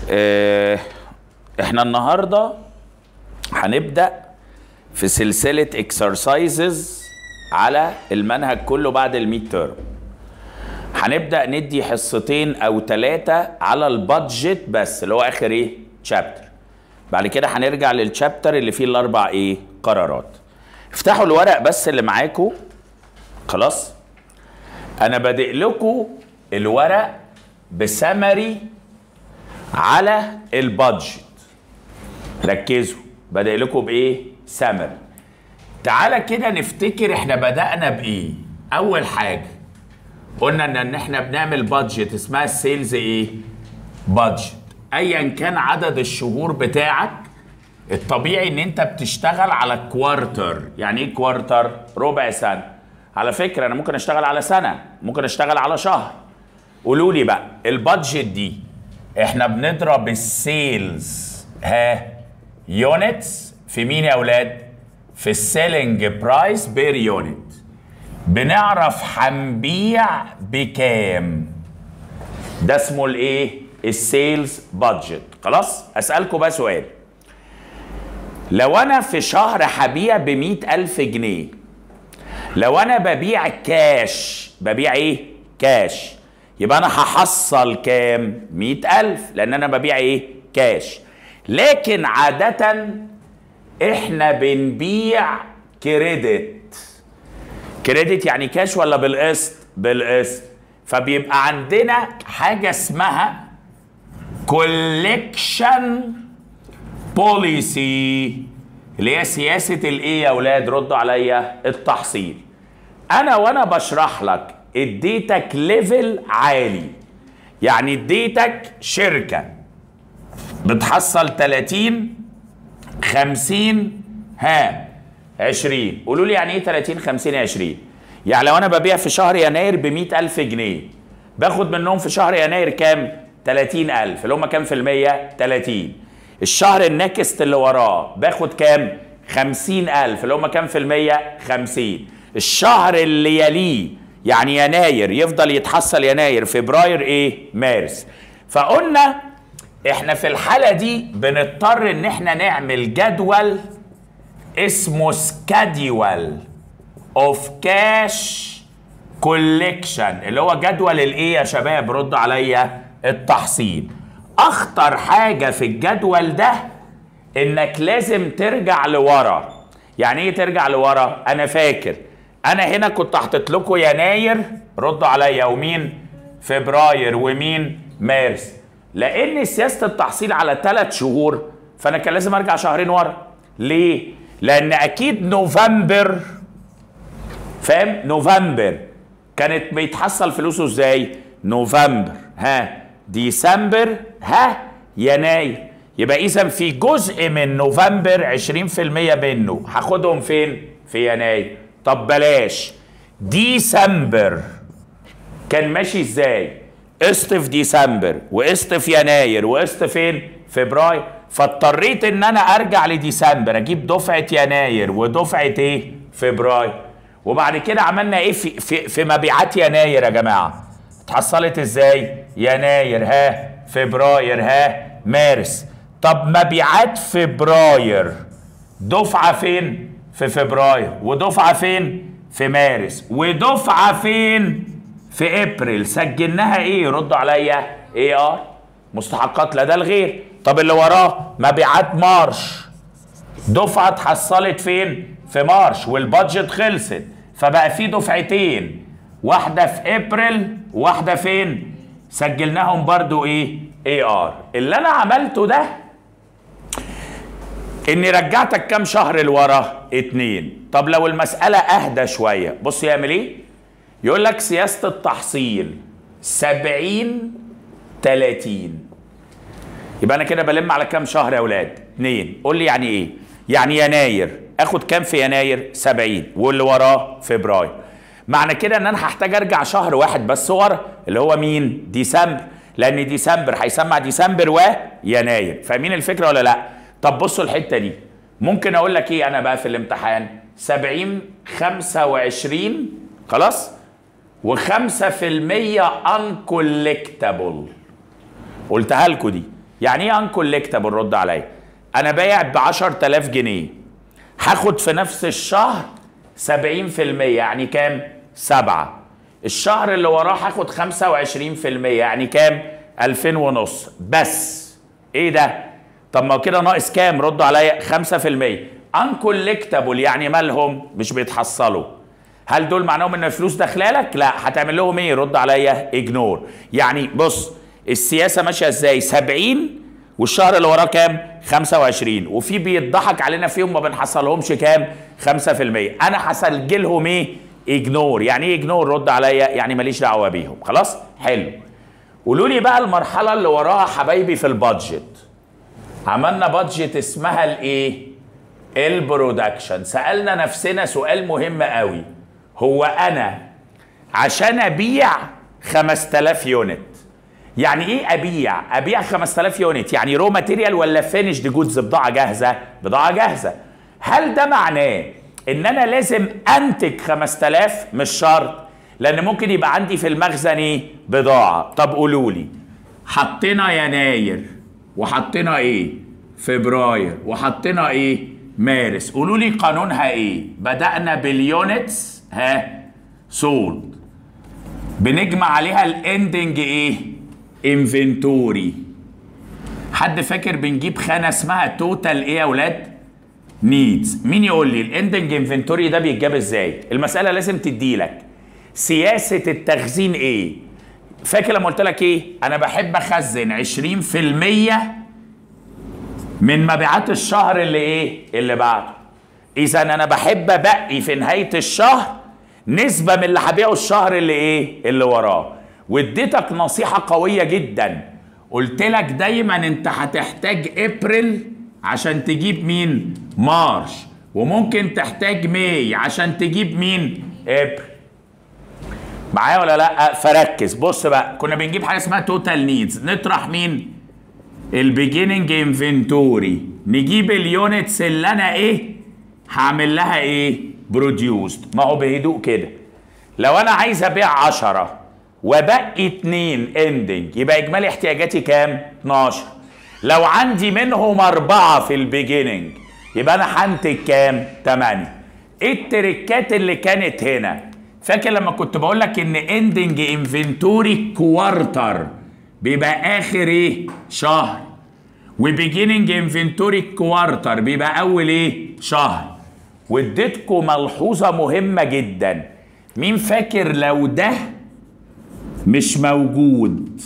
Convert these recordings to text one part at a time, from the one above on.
آه، احنا النهارده هنبدا في سلسله اكسرسايزز على المنهج كله بعد الميد تيرم هنبدا ندي حصتين او ثلاثه على البادجت بس اللي هو اخر ايه تشابتر بعد كده هنرجع للتشابتر اللي فيه الاربع ايه قرارات افتحوا الورق بس اللي معاكم خلاص انا بادئ لكم الورق بسمري على البادجت ركزوا بادئ لكم بايه سمري تعالى كده نفتكر احنا بدأنا بايه اول حاجه قلنا ان ان احنا بنعمل بادجت اسمها السيلز ايه بادجت ايا كان عدد الشهور بتاعك الطبيعي ان انت بتشتغل على كوارتر يعني ايه كوارتر ربع سنه على فكره انا ممكن اشتغل على سنه ممكن اشتغل على شهر قولوا لي بقى البادجت دي احنا بنضرب السيلز ها يونتس في مين يا اولاد في السيلينج برايس بير يونت بنعرف هنبيع بكام ده اسمه الايه السيلز بادجت خلاص اسالكم بقى سؤال لو انا في شهر هبيع ب ألف جنيه لو انا ببيع كاش ببيع ايه كاش يبقى انا هحصل كام مئة ألف لان انا ببيع ايه كاش لكن عادة احنا بنبيع كريدت كريدت يعني كاش ولا بالقسط بالقسط فبيبقى عندنا حاجة اسمها كوليكشن بوليسي اللي هي سياسة الايه يا اولاد ردوا عليا التحصيل انا وانا بشرح لك اديتك ليفل عالي يعني اديتك شركة بتحصل 30 50 ها 20 قولوا لي يعني ايه 30 50 20 يعني لو انا ببيع في شهر يناير ب ألف جنيه باخد منهم في شهر يناير كام 30000 اللي هم كام في المية 30 الشهر النكست اللي وراه باخد كام 50000 اللي هم كام في المية 50 الشهر اللي يليه يعني يناير يفضل يتحصل يناير فبراير ايه مارس فقلنا احنا في الحالة دي بنضطر ان احنا نعمل جدول اسمه سكاديول اوف كاش كوليكشن اللي هو جدول الايه يا شباب رد عليا التحصيل اخطر حاجة في الجدول ده انك لازم ترجع لورا يعني ايه ترجع لورا انا فاكر انا هنا كنت حاطط لكم يناير ردوا عليا ومين فبراير ومين مارس لان سياسه التحصيل على ثلاث شهور فانا كان لازم ارجع شهرين ورا ليه لان اكيد نوفمبر فاهم نوفمبر كانت بيتحصل فلوسه ازاي نوفمبر ها ديسمبر ها يناير يبقى اذا في جزء من نوفمبر 20% منه هاخدهم فين في يناير طب بلاش ديسمبر كان ماشي ازاي قسط في ديسمبر وقسط في يناير وقسط فين فبراير فاضطريت ان انا ارجع لديسمبر اجيب دفعه يناير ودفعه ايه فبراير وبعد كده عملنا ايه في في, في مبيعات يناير يا جماعه اتحصلت ازاي يناير ها فبراير ها مارس طب مبيعات فبراير دفعه فين في فبراير ودفعه فين في مارس ودفعه فين في ابريل سجلناها ايه ردوا عليا اي ار مستحقات لدى الغير طب اللي وراه مبيعات مارش دفعه اتحصلت فين في مارش والبادجت خلصت فبقى في دفعتين واحده في ابريل واحده فين سجلناهم برضو ايه اي ار اللي انا عملته ده اني رجعتك كام شهر لورا اتنين طب لو المسألة اهدى شوية بص يعمل ايه يقول لك سياسة التحصيل سبعين تلاتين يبقى انا كده بلم على كام شهر يا اولاد اتنين قول لي يعني ايه يعني يناير اخد كام في يناير سبعين واللي وراه فبراير معنى كده ان انا هحتاج ارجع شهر واحد بس ورا اللي هو مين ديسمبر لان ديسمبر هيسمع ديسمبر ويناير فاهمين الفكره ولا لا طب بصوا الحته دي ممكن اقول لك ايه انا بقى في الامتحان 70 25 خلاص و5% uncollectable قلتها لكم دي يعني ايه انكولكتابل رد عليا انا بايع ب 10000 جنيه هاخد في نفس الشهر 70% يعني كام؟ سبعة الشهر اللي وراه هاخد 25% يعني كام؟ 2000 ونص بس ايه ده؟ طب ما كده ناقص كام؟ ردوا عليا 5% انكولكتابل يعني مالهم؟ مش بيتحصلوا هل دول معناهم ان الفلوس داخله لك؟ لا هتعمل لهم ايه؟ رد عليا اجنور يعني بص السياسه ماشيه ازاي؟ 70 والشهر اللي وراه كام؟ 25 وفي بيضحك علينا فيهم ما بنحصلهمش كام؟ 5% انا هسجلهم ايه؟ اجنور يعني ايه اجنور رد عليا يعني ماليش دعوه بيهم خلاص؟ حلو قولوا لي بقى المرحله اللي وراها حبايبي في البادجت عملنا بادجت اسمها الايه؟ البرودكشن سالنا نفسنا سؤال مهم قوي هو انا عشان ابيع 5000 يونت يعني ايه ابيع ابيع 5000 يونت يعني رو ماتيريال ولا فينيشد جودز بضاعه جاهزه بضاعه جاهزه هل ده معناه ان انا لازم انتج 5000 مش شرط لان ممكن يبقى عندي في المخزن ايه بضاعه طب قولوا لي حطينا يناير وحطينا ايه فبراير وحطينا ايه مارس قولوا لي قانونها ايه بدانا باليونتس ها سولد بنجمع عليها الاندنج ايه انفنتوري حد فاكر بنجيب خانه اسمها توتال ايه يا اولاد نيدز مين يقول لي الاندنج انفنتوري ده بيتجاب ازاي المساله لازم تديلك سياسه التخزين ايه فاكر لما قلت لك ايه انا بحب اخزن 20% من مبيعات الشهر اللي ايه اللي بعده اذا انا بحب ابقي في نهايه الشهر نسبه من اللي هبيعه الشهر اللي ايه اللي وراه واديتك نصيحه قويه جدا قلت لك دايما انت هتحتاج ابريل عشان تجيب مين مارش وممكن تحتاج ماي عشان تجيب مين ابريل معايا ولا لا فركز بص بقى كنا بنجيب حاجه اسمها توتال نيدز نطرح مين البيجيننج انفنتوري نجيب اليونتس اللي انا ايه هعمل لها ايه بروديوست ما هو بهدوء كده لو انا عايز ابيع 10 وبقي 2 اندنج يبقى اجمالي احتياجاتي كام 12 لو عندي منهم أربعة في البيجيننج يبقى أنا هنتج كام 8 إيه التركات اللي كانت هنا فاكر لما كنت بقول لك ان اندنج انفنتوري كوارتر بيبقى اخر ايه شهر وبيجيننج انفنتوري كوارتر بيبقى اول ايه شهر واديتكم ملحوظه مهمه جدا مين فاكر لو ده مش موجود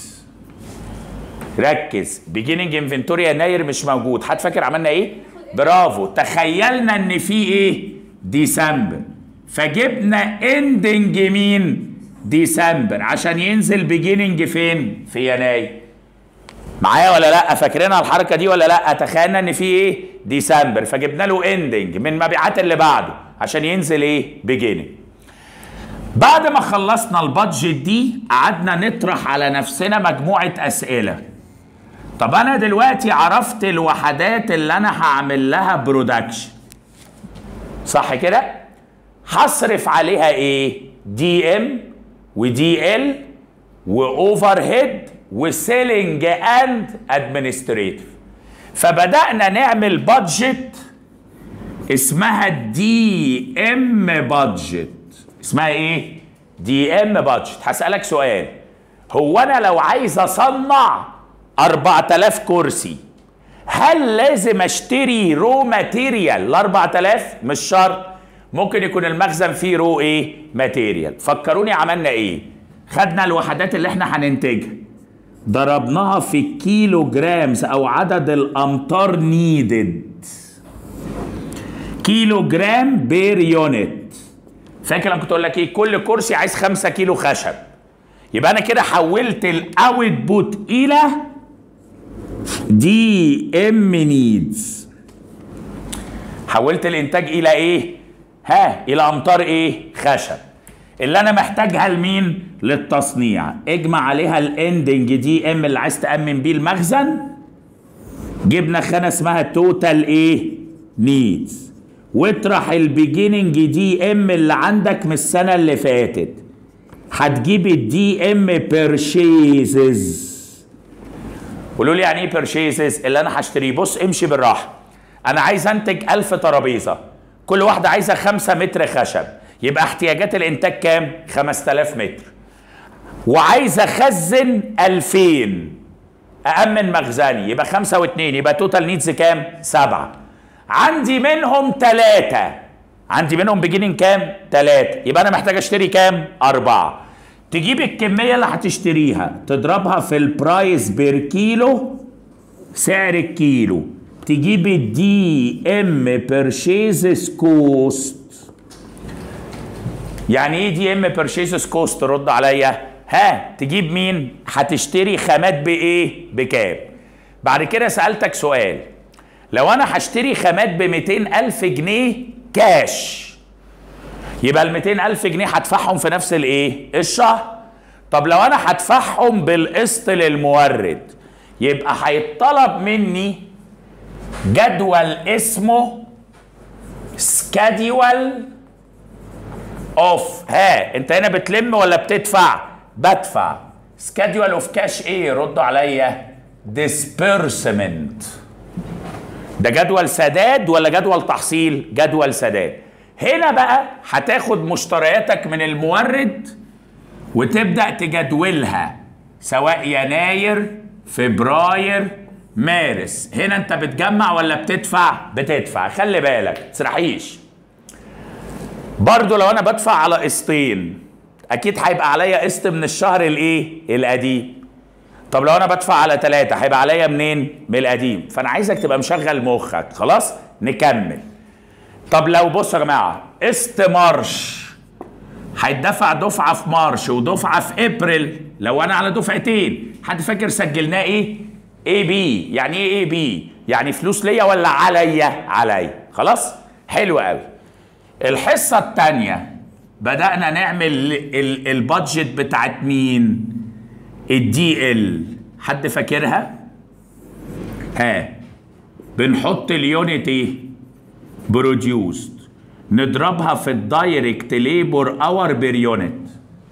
ركز بيجيننج انفنتوري يناير مش موجود حد فاكر عملنا ايه برافو تخيلنا ان في ايه ديسمبر فجبنا اندنج مين ديسمبر عشان ينزل بيجيننج فين في يناير معايا ولا لا فاكرينها الحركه دي ولا لا تخيلنا ان في ايه ديسمبر فجبنا له اندنج من مبيعات اللي بعده عشان ينزل ايه بيجيننج بعد ما خلصنا البادجت دي قعدنا نطرح على نفسنا مجموعه اسئله طب انا دلوقتي عرفت الوحدات اللي انا هعمل لها برودكشن صح كده هصرف عليها ايه دي ام ودي ال واوفر هيد وسيلينج اند ادمنستريتيف فبدانا نعمل بادجت اسمها دي ام بادجت اسمها ايه دي ام بادجت هسالك سؤال هو انا لو عايز اصنع 4000 كرسي هل لازم اشتري رو ماتيريال ل 4000 مش شرط ممكن يكون المخزن فيه رو ايه ماتيريال فكروني عملنا ايه خدنا الوحدات اللي احنا هننتجها ضربناها في كيلو جرامز او عدد الامتار نيدد كيلو جرام بير يونت فاكر انا كنت اقول لك ايه كل كرسي عايز 5 كيلو خشب يبقى انا كده حولت الاوت بوت الى دي ام نيدز حولت الانتاج الى ايه ها الى امتار ايه خشب اللي انا محتاجها لمين للتصنيع اجمع عليها الاندنج دي ام اللي عايز تامن بيه المخزن جبنا خانه اسمها توتال ايه نيدز واطرح البيجيننج دي ام اللي عندك من السنه اللي فاتت هتجيب الدي ام بيرشيزز قولوا لي يعني ايه بيرشيزز اللي انا هشتريه بص امشي بالراحه انا عايز انتج 1000 ترابيزه كل واحده عايزه 5 متر خشب يبقى احتياجات الانتاج كام 5000 متر وعايز اخزن 2000 أأمن مخزني يبقى خمسة واثنين يبقى توتال نيدز كام؟ سبعة عندي منهم ثلاثة عندي منهم بيجيننج كام؟ ثلاثة يبقى أنا محتاج أشتري كام؟ أربعة تجيب الكمية اللي هتشتريها تضربها في البرايس بير كيلو سعر الكيلو تجيب الدي ام بيرشيزز كوست يعني ايه دي ام بيرشيزز كوست رد عليا ها تجيب مين هتشتري خامات بايه بكام بعد كده سألتك سؤال لو انا هشتري خامات ب ألف جنيه كاش يبقى ال ألف جنيه هدفعهم في نفس الايه الشهر طب لو انا هدفعهم بالقسط للمورد يبقى هيطلب مني جدول اسمه سكادول اوف ها انت هنا بتلم ولا بتدفع بدفع سكادول اوف كاش ايه ردوا عليا ديسبيرسمنت ده جدول سداد ولا جدول تحصيل جدول سداد هنا بقى هتاخد مشترياتك من المورد وتبدا تجدولها سواء يناير فبراير مارس هنا انت بتجمع ولا بتدفع بتدفع خلي بالك تسرحيش برضو لو انا بدفع على قسطين اكيد هيبقى عليا قسط من الشهر الايه القديم طب لو انا بدفع على ثلاثة هيبقى عليا منين من القديم فانا عايزك تبقى مشغل مخك خلاص نكمل طب لو بصوا يا جماعه قسط مارش هيدفع دفعه في مارش ودفعه في ابريل لو انا على دفعتين حد فاكر سجلناه ايه اي بي يعني ايه اي بي يعني فلوس ليا ولا عليا عليا خلاص حلو قوي الحصه الثانيه بدانا نعمل البادجت بتاعت مين الدي ال حد فاكرها ها بنحط اليونت ايه بروديوسد نضربها في الدايركت ليبر اور بير يونت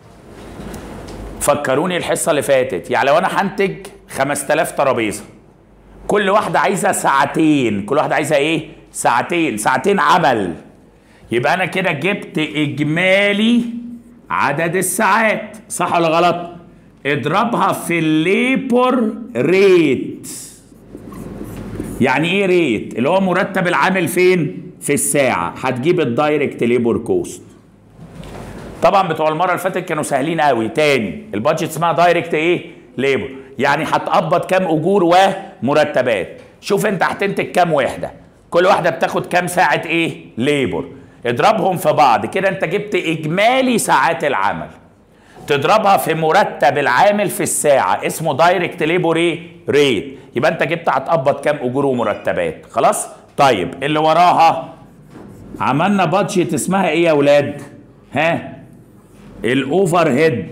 فكروني الحصه اللي فاتت يعني لو انا هنتج 5000 ترابيزه كل واحده عايزه ساعتين كل واحده عايزه ايه ساعتين ساعتين عمل يبقى انا كده جبت اجمالي عدد الساعات صح ولا غلط اضربها في الليبر ريت يعني ايه ريت اللي هو مرتب العامل فين في الساعه هتجيب الدايركت ليبر كوست طبعا بتوع المره اللي فاتت كانوا سهلين قوي تاني البادجت اسمها دايركت ايه ليبر يعني هتقبض كام اجور ومرتبات شوف انت هتنتج كام وحده كل واحده بتاخد كام ساعه ايه ليبر اضربهم في بعض كده انت جبت اجمالي ساعات العمل تضربها في مرتب العامل في الساعه اسمه دايركت ليبر ايه ريت يبقى انت جبت هتقبض كام اجور ومرتبات خلاص طيب اللي وراها عملنا بادجت اسمها ايه يا اولاد ها الاوفر هيد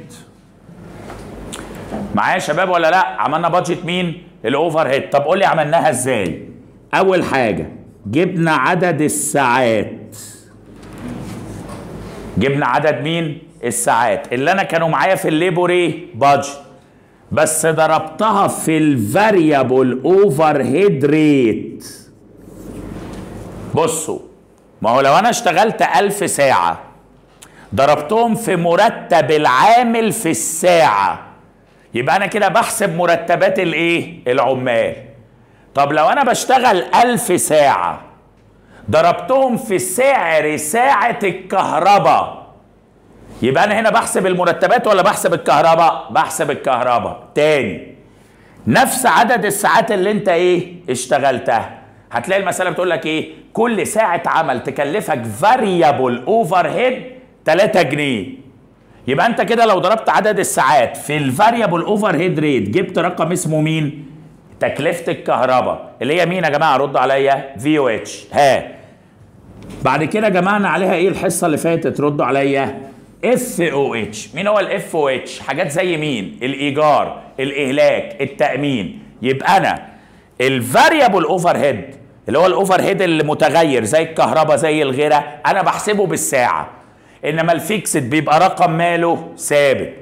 معايا يا شباب ولا لا عملنا بادجت مين الاوفر هيد طب قول لي عملناها ازاي اول حاجه جبنا عدد الساعات جبنا عدد مين الساعات اللي انا كانوا معايا في الليبور ايه بادجت بس ضربتها في الفاريبل اوفر هيد ريت بصوا ما هو لو انا اشتغلت ألف ساعة ضربتهم في مرتب العامل في الساعة يبقى انا كده بحسب مرتبات الايه العمال طب لو انا بشتغل ألف ساعة ضربتهم في سعر ساعة الكهرباء يبقى انا هنا بحسب المرتبات ولا بحسب الكهرباء بحسب الكهرباء تاني نفس عدد الساعات اللي انت ايه اشتغلتها هتلاقي المساله بتقول لك ايه كل ساعه عمل تكلفك فاريبل اوفر هيد 3 جنيه يبقى انت كده لو ضربت عدد الساعات في الفاريبل اوفر هيد ريت جبت رقم اسمه مين تكلفه الكهرباء اللي هي مين يا جماعه ردوا عليا في او اتش ها بعد كده جمعنا عليها ايه الحصه اللي فاتت ردوا عليا اف او اتش مين هو الاف او اتش حاجات زي مين الايجار الاهلاك التامين يبقى انا الفاريبل اوفر هيد اللي هو الاوفر هيد المتغير زي الكهرباء زي الغيره انا بحسبه بالساعه انما الفيكسد بيبقى رقم ماله ثابت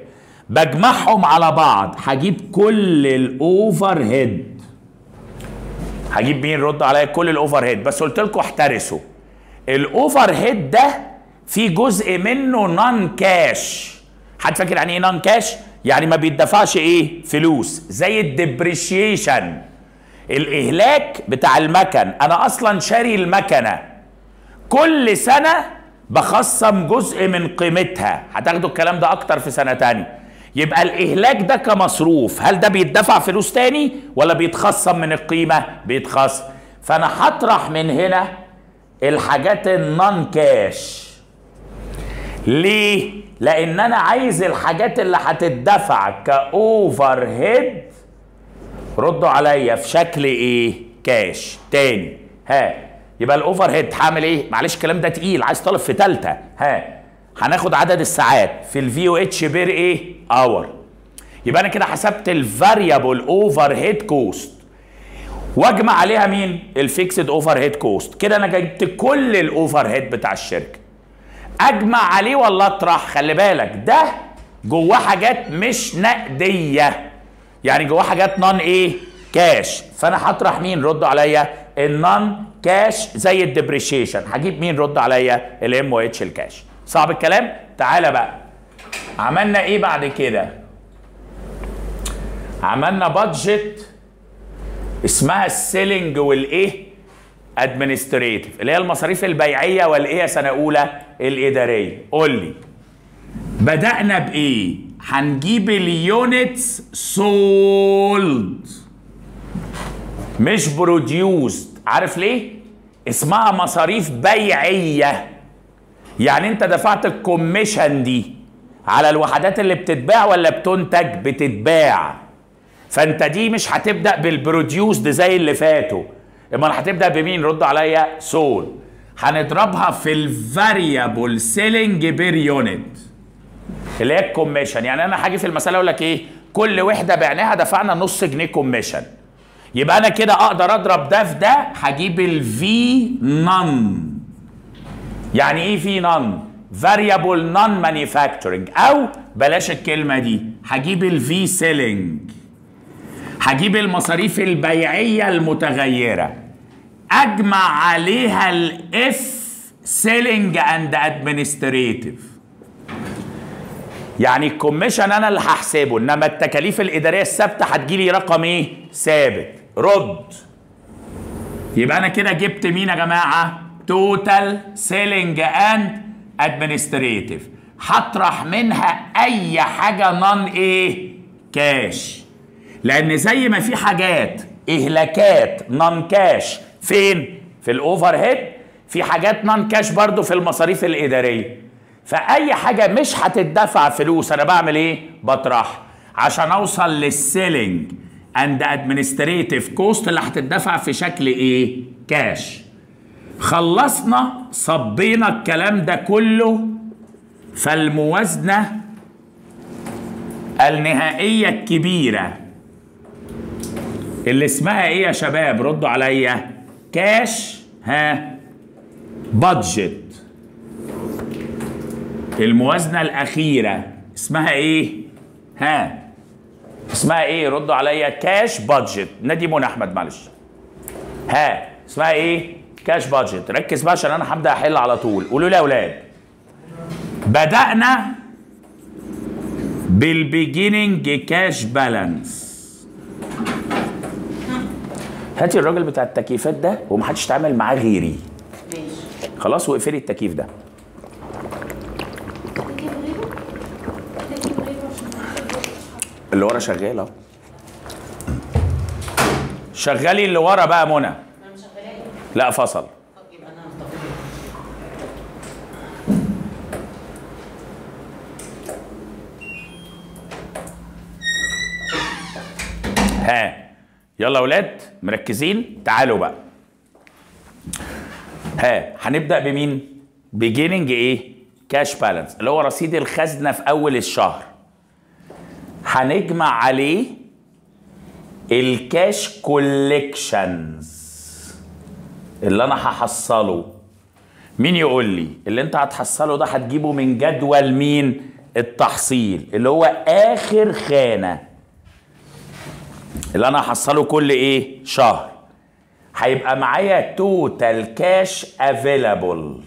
بجمعهم على بعض هجيب كل الاوفر هيد هجيب مين رد عليا كل الاوفر هيد بس قلت لكم احترسوا الاوفر هيد ده في جزء منه نون كاش حد فاكر يعني ايه نون كاش يعني ما بيدفعش ايه فلوس زي الديبريشيشن الاهلاك بتاع المكن انا اصلا شاري المكنه كل سنه بخصم جزء من قيمتها هتاخدوا الكلام ده اكتر في سنه تانية يبقى الاهلاك ده كمصروف هل ده بيدفع فلوس تاني ولا بيتخصم من القيمه بيتخصم فانا هطرح من هنا الحاجات النون كاش ليه لان انا عايز الحاجات اللي هتدفع كاوفر هيد ردوا عليا في شكل ايه كاش تاني ها يبقى الاوفر هيد هعمل ايه معلش الكلام ده تقيل عايز طالب في تالتة ها هناخد عدد الساعات في الفي او اتش بير ايه اور يبقى انا كده حسبت الفاريبل اوفر هيد كوست واجمع عليها مين الفيكسد اوفر هيد كوست كده انا جبت كل الاوفر هيد بتاع الشركه اجمع عليه ولا اطرح خلي بالك ده جواه حاجات مش نقديه يعني جواه حاجات نون ايه كاش فانا هطرح مين ردوا عليا النون كاش زي الديبريشيشن هجيب مين رد عليا الام او اتش الكاش صعب الكلام تعالى بقى عملنا ايه بعد كده عملنا بادجت اسمها السيلينج والايه ادمنستريتيف اللي هي المصاريف البيعيه والايه يا سنه اولى الاداريه قول لي بدانا بايه هنجيب اليونتس سولد مش بروديوسد عارف ليه اسمها مصاريف بيعيه يعني انت دفعت الكوميشن دي على الوحدات اللي بتتباع ولا بتنتج بتتباع فانت دي مش هتبدا بالبروديوسد زي اللي فاتوا امال هتبدا بمين رد عليا سول هنضربها في الفاريبل سيلينج بير يونت اللي هي الكوميشن يعني انا هاجي في المساله اقول لك ايه كل وحده بعناها دفعنا نص جنيه كوميشن يبقى انا كده اقدر اضرب ده في ده هجيب الفي نون يعني ايه في نون فاريبل نون مانيفاكتشرنج او بلاش الكلمه دي هجيب الفي سيلينج هجيب المصاريف البيعيه المتغيره اجمع عليها الاف سيلينج اند ادمنستريتيف يعني الكوميشن انا اللي هحسبه انما التكاليف الاداريه الثابته هتجيلي رقم ايه ثابت رد يبقى انا كده جبت مين يا جماعه توتال سيلينج اند ادمنستريتيف هطرح منها اي حاجه نون ايه كاش لان زي ما في حاجات اهلاكات نون كاش فين في الاوفر هيد في حاجات نون كاش برضو في المصاريف الاداريه فاي حاجه مش هتدفع فلوس انا بعمل ايه بطرح عشان اوصل للسيلينج اند ادمنستريتيف كوست اللي هتدفع في شكل ايه كاش خلصنا صبينا الكلام ده كله فالموازنه النهائيه الكبيره اللي اسمها ايه يا شباب ردوا عليا كاش ها بادجت الموازنه الاخيره اسمها ايه ها اسمها ايه ردوا عليا كاش بادجت نادي منى احمد معلش ها اسمها ايه كاش بادجت ركز بقى عشان انا هبدا احل على طول قولوا لي يا اولاد بدانا بالبيجيننج كاش بالانس هاتي الراجل بتاع التكييفات ده ومحدش يتعامل معاه غيري ماشي خلاص واقفلي التكييف ده اللي ورا شغال اهو شغلي اللي ورا بقى منى انا مش شغاله لا فصل طب يبقى انا هطفي ها يلا يا اولاد مركزين تعالوا بقى ها هنبدا بمين بيجيننج ايه كاش بالانس اللي هو رصيد الخزنه في اول الشهر هنجمع عليه الكاش كوليكشنز اللي انا هحصله مين يقول لي اللي انت هتحصله ده هتجيبه من جدول مين التحصيل اللي هو اخر خانه اللي انا هحصله كل ايه شهر هيبقى معايا توتال كاش افيلابل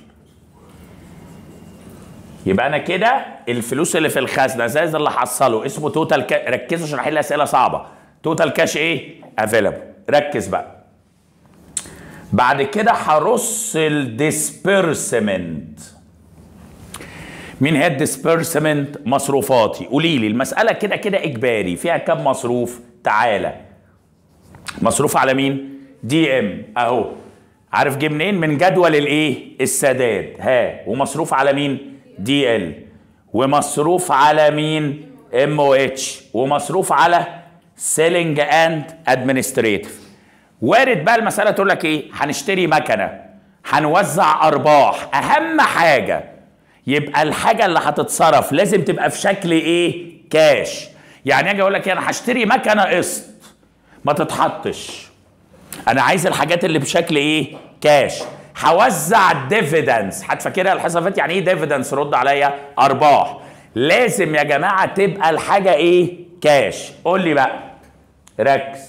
يبقى انا كده الفلوس اللي في الخزنه زي اللي حصله اسمه توتال كاش ركزوا عشان احل اسئله صعبه توتال كاش ايه افيلابل ركز بقى بعد كده هرص الديسبيرسمنت مين هي الديسبيرسمنت مصروفاتي قولي لي المساله كده كده اجباري فيها كام مصروف تعالى مصروف على مين دي ام اهو عارف جه منين من جدول الايه السداد ها ومصروف على مين دي ال ومصروف على مين ام او اتش ومصروف على سيلينج اند ادمنستريتيف وارد بقى المساله تقول لك ايه هنشتري مكنه هنوزع ارباح اهم حاجه يبقى الحاجه اللي هتتصرف لازم تبقى في شكل ايه كاش يعني اجي اقول لك إيه، انا هشتري مكنه قسط ما تتحطش انا عايز الحاجات اللي بشكل ايه كاش هوزع ديفيدنس هتفكرها الحصه اللي فاتت يعني ايه ديفيدنس رد عليا ارباح لازم يا جماعه تبقى الحاجه ايه كاش قول لي بقى ركز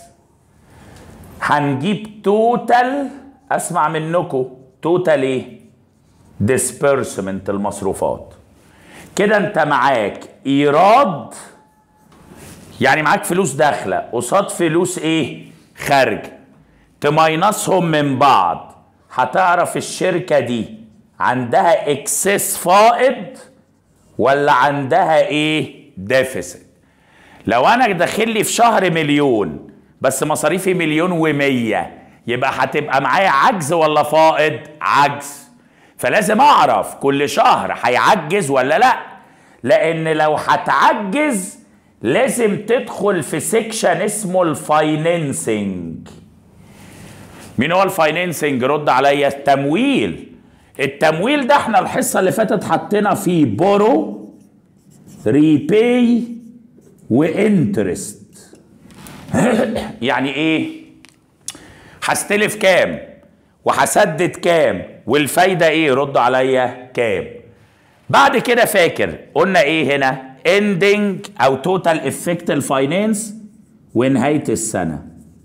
هنجيب توتال اسمع منكم توتال ايه ديسبيرسمنت المصروفات كده انت معاك ايراد يعني معاك فلوس داخله قصاد فلوس ايه خارج تماينصهم من بعض هتعرف الشركه دي عندها اكسس فائض ولا عندها ايه ديفيسيت لو انا داخل لي في شهر مليون بس مصاريفي مليون ومية يبقى هتبقى معايا عجز ولا فائض عجز فلازم اعرف كل شهر هيعجز ولا لا لان لو هتعجز لازم تدخل في سيكشن اسمه الفاينانسنج مين هو الفاينانسنج رد عليا التمويل التمويل ده احنا الحصه اللي فاتت حطينا فيه بورو ريباي وانترست يعني ايه هستلف كام وهسدد كام والفايده ايه رد عليا كام بعد كده فاكر قلنا ايه هنا اندنج او توتال افكت الفاينانس ونهايه السنه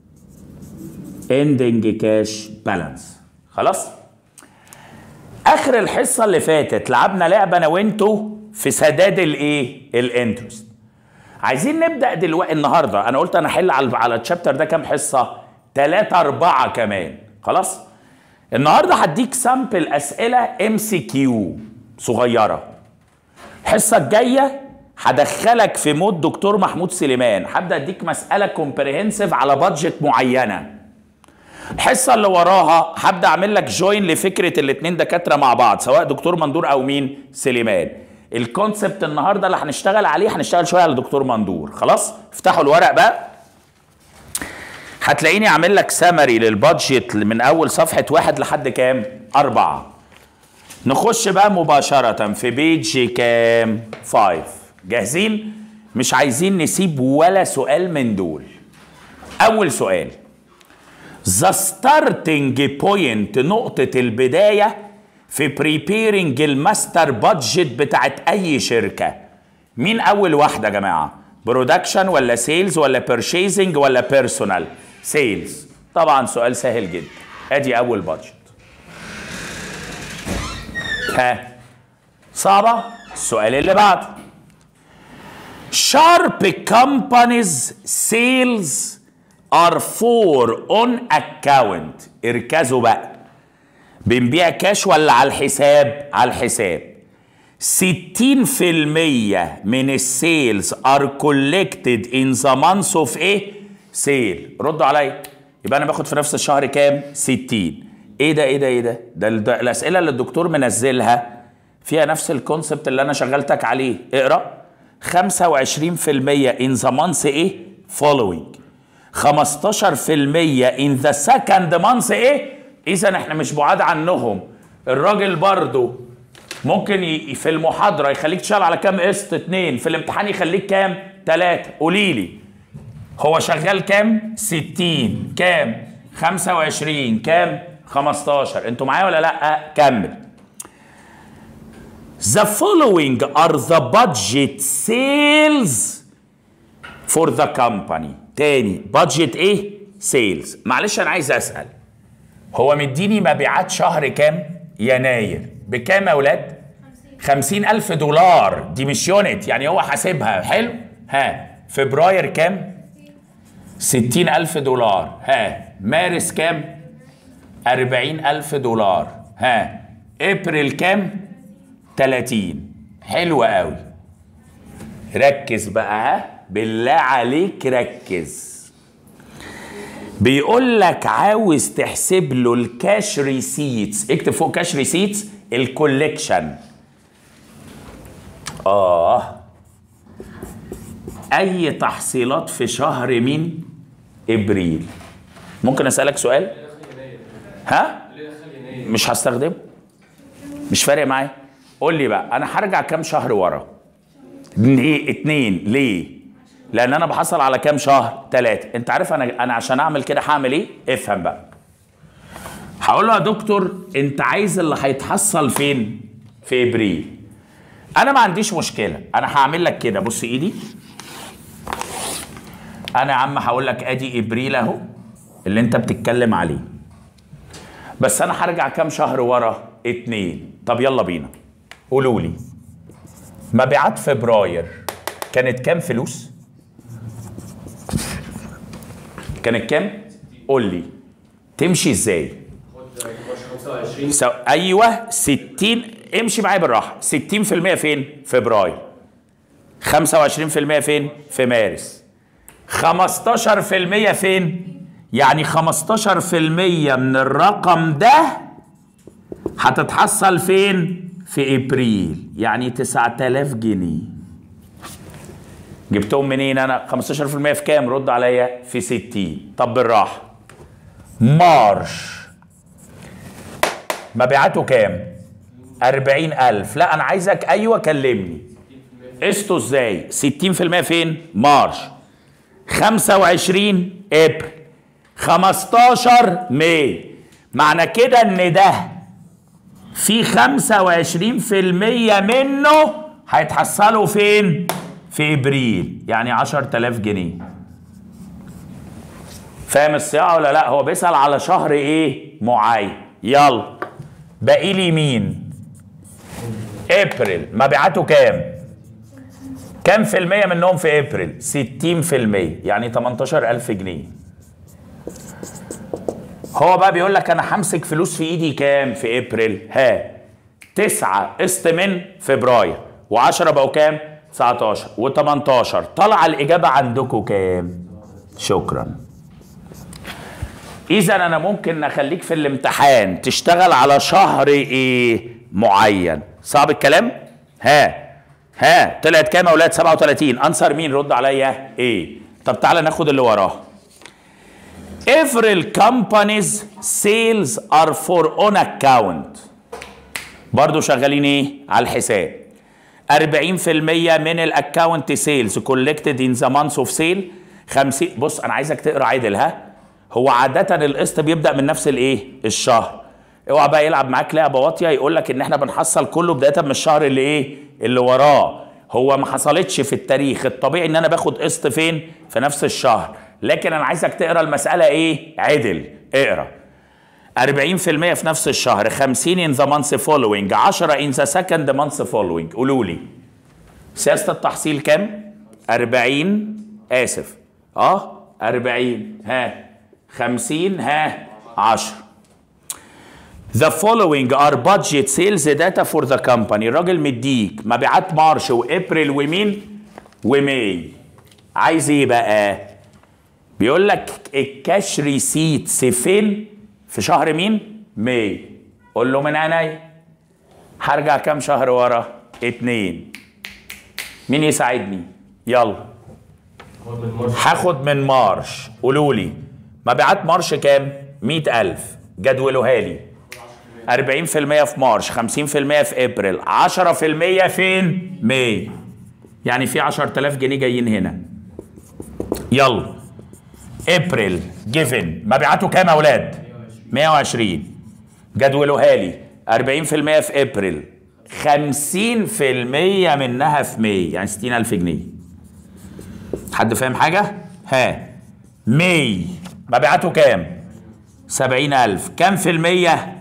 اندنج كاش بالانس خلاص اخر الحصه اللي فاتت لعبنا لعبه انا وانتوا في سداد الايه الانترست عايزين نبدا دلوقتي النهارده انا قلت انا احل على على الشابتر ده كام حصه ثلاثة أربعة كمان خلاص النهارده هديك سامبل أسئلة ام سي كيو صغيرة الحصة الجاية هدخلك في مود دكتور محمود سليمان هبدا اديك مسألة كومبريهنسيف على بادجت معينة الحصة اللي وراها هبدا اعمل لك جوين لفكرة الاتنين دكاترة مع بعض سواء دكتور مندور او مين سليمان الكونسبت النهارده اللي هنشتغل عليه هنشتغل شويه على دكتور مندور خلاص افتحوا الورق بقى هتلاقيني عامل لك سمري للبادجت من اول صفحه واحد لحد كام اربعه نخش بقى مباشره في بيج كام فايف جاهزين مش عايزين نسيب ولا سؤال من دول اول سؤال ذا ستارتنج بوينت نقطه البدايه في بريبيرنج الماستر بادجت بتاعت اي شركه مين اول واحده يا جماعه برودكشن ولا سيلز ولا بيرشيزنج ولا بيرسونال سيلز طبعا سؤال سهل جدا ادي اول بادجت ها صعبه السؤال اللي بعده sharp companies sales are for on account اركزوا بقى بنبيع كاش ولا على الحساب على الحساب 60% من السيلز ار كولكتد ان ذا مانث اوف ايه سيل ردوا عليا يبقى انا باخد في نفس الشهر كام 60 ايه ده ايه ده ايه ده ده, ده الاسئله اللي الدكتور منزلها فيها نفس الكونسبت اللي انا شغلتك عليه اقرا 25% ان ذا مانث ايه فولوينج 15% ان ذا سكند مانث ايه اذا احنا مش بعاد عنهم الراجل برضو ممكن ي... في المحاضره يخليك تشتغل على كام قسط اتنين في الامتحان يخليك كام تلاته قولي لي هو شغال كام 60 كام 25 كام 15 انتوا معايا ولا لا كمل The following are the budget sales for the company تاني budget ايه sales معلش انا عايز اسال هو مديني مبيعات شهر كام يناير بكام يا اولاد خمسين ألف دولار دي مش يونت يعني هو حاسبها حلو ها فبراير كام ستين ألف دولار ها مارس كام أربعين ألف دولار ها إبريل كام 30 حلو قوي ركز بقى ها بالله عليك ركز بيقول لك عاوز تحسب له الكاش ريسيتس اكتب فوق كاش ريسيتس الكوليكشن اه اي تحصيلات في شهر مين ابريل ممكن اسالك سؤال ها مش هستخدمه مش فارق معايا قول لي بقى انا هرجع كام شهر ورا ليه اتنين ليه لان انا بحصل على كام شهر ثلاثة انت عارف انا انا عشان اعمل كده هعمل ايه افهم بقى هقول له يا دكتور انت عايز اللي هيتحصل فين في ابريل انا ما عنديش مشكله انا هعمل لك كده بص ايدي انا يا عم هقول لك ادي ابريل اهو اللي انت بتتكلم عليه بس انا هرجع كام شهر ورا اتنين طب يلا بينا قولوا لي مبيعات فبراير كانت كام فلوس كانت كام قول لي تمشي ازاي سو... ايوه 60 امشي معايا بالراحه 60% فين فبراير 25% فين في مارس 15% فين يعني 15% من الرقم ده هتتحصل فين في ابريل يعني 9000 جنيه جبتهم منين انا 15% في كام رد عليا في 60 طب بالراحه مارش مبيعاته كام 40000 لا انا عايزك ايوه كلمني قسطه ازاي 60% فين مارش 25 ابريل 15 ماي معنى كده ان ده في 25% منه هيتحصلوا فين في ابريل يعني 10000 جنيه فاهم الصياعه ولا لا هو بيسال على شهر ايه معين يلا باقي لي مين ابريل مبيعاته كام كام في المية منهم في ابريل 60 في المية يعني 18000 جنيه هو بقى بيقول لك انا همسك فلوس في ايدي كام في ابريل ها تسعة قسط من فبراير و10 بقوا كام 19 و18 طلع الاجابه عندكم كام شكرا اذا انا ممكن اخليك في الامتحان تشتغل على شهر ايه معين صعب الكلام ها ها طلعت كام يا اولاد 37 انصر مين رد عليا ايه طب تعالى ناخد اللي وراه Every company's sales are for on account برضو شغالين ايه على الحساب 40% من الاكونت سيلز كولكتد ان ذا مانث اوف سيل 50 بص انا عايزك تقرا عدل ها هو عادة القسط بيبدأ من نفس الايه؟ الشهر. اوعى بقى يلعب معاك لعبة واطية يقول لك ان احنا بنحصل كله بداية من الشهر اللي ايه؟ اللي وراه. هو ما حصلتش في التاريخ، الطبيعي ان انا باخد قسط فين؟ في نفس الشهر. لكن انا عايزك تقرا المسألة ايه؟ عدل، اقرا. 40% في نفس الشهر 50 in the month following 10 in the second month following قولوا لي سياسة التحصيل كام 40 آسف اه 40 ها 50 ها 10 The following are budget sales data for the company الراجل مديك مبيعات مارش وابريل ومين وماي عايز ايه بقى بيقول لك الكاش ريسيتس فين في شهر مين ماي قول له من عينيا هرجع كام شهر ورا اتنين مين يساعدني يلا هاخد من مارش قولوا لي مبيعات مارش كام 100000 جدولوها لي 40% في مارش 50% في ابريل 10% فين ماي يعني في 10000 جنيه جايين هنا يلا ابريل جيفن مبيعاته كام يا اولاد 120 جدولوها لي 40% في ابريل 50% 50% منها في 100 يعني 60000 جنيه حد فاهم حاجة؟ ها 100 مبيعاته كام؟ 70000 كام في المية؟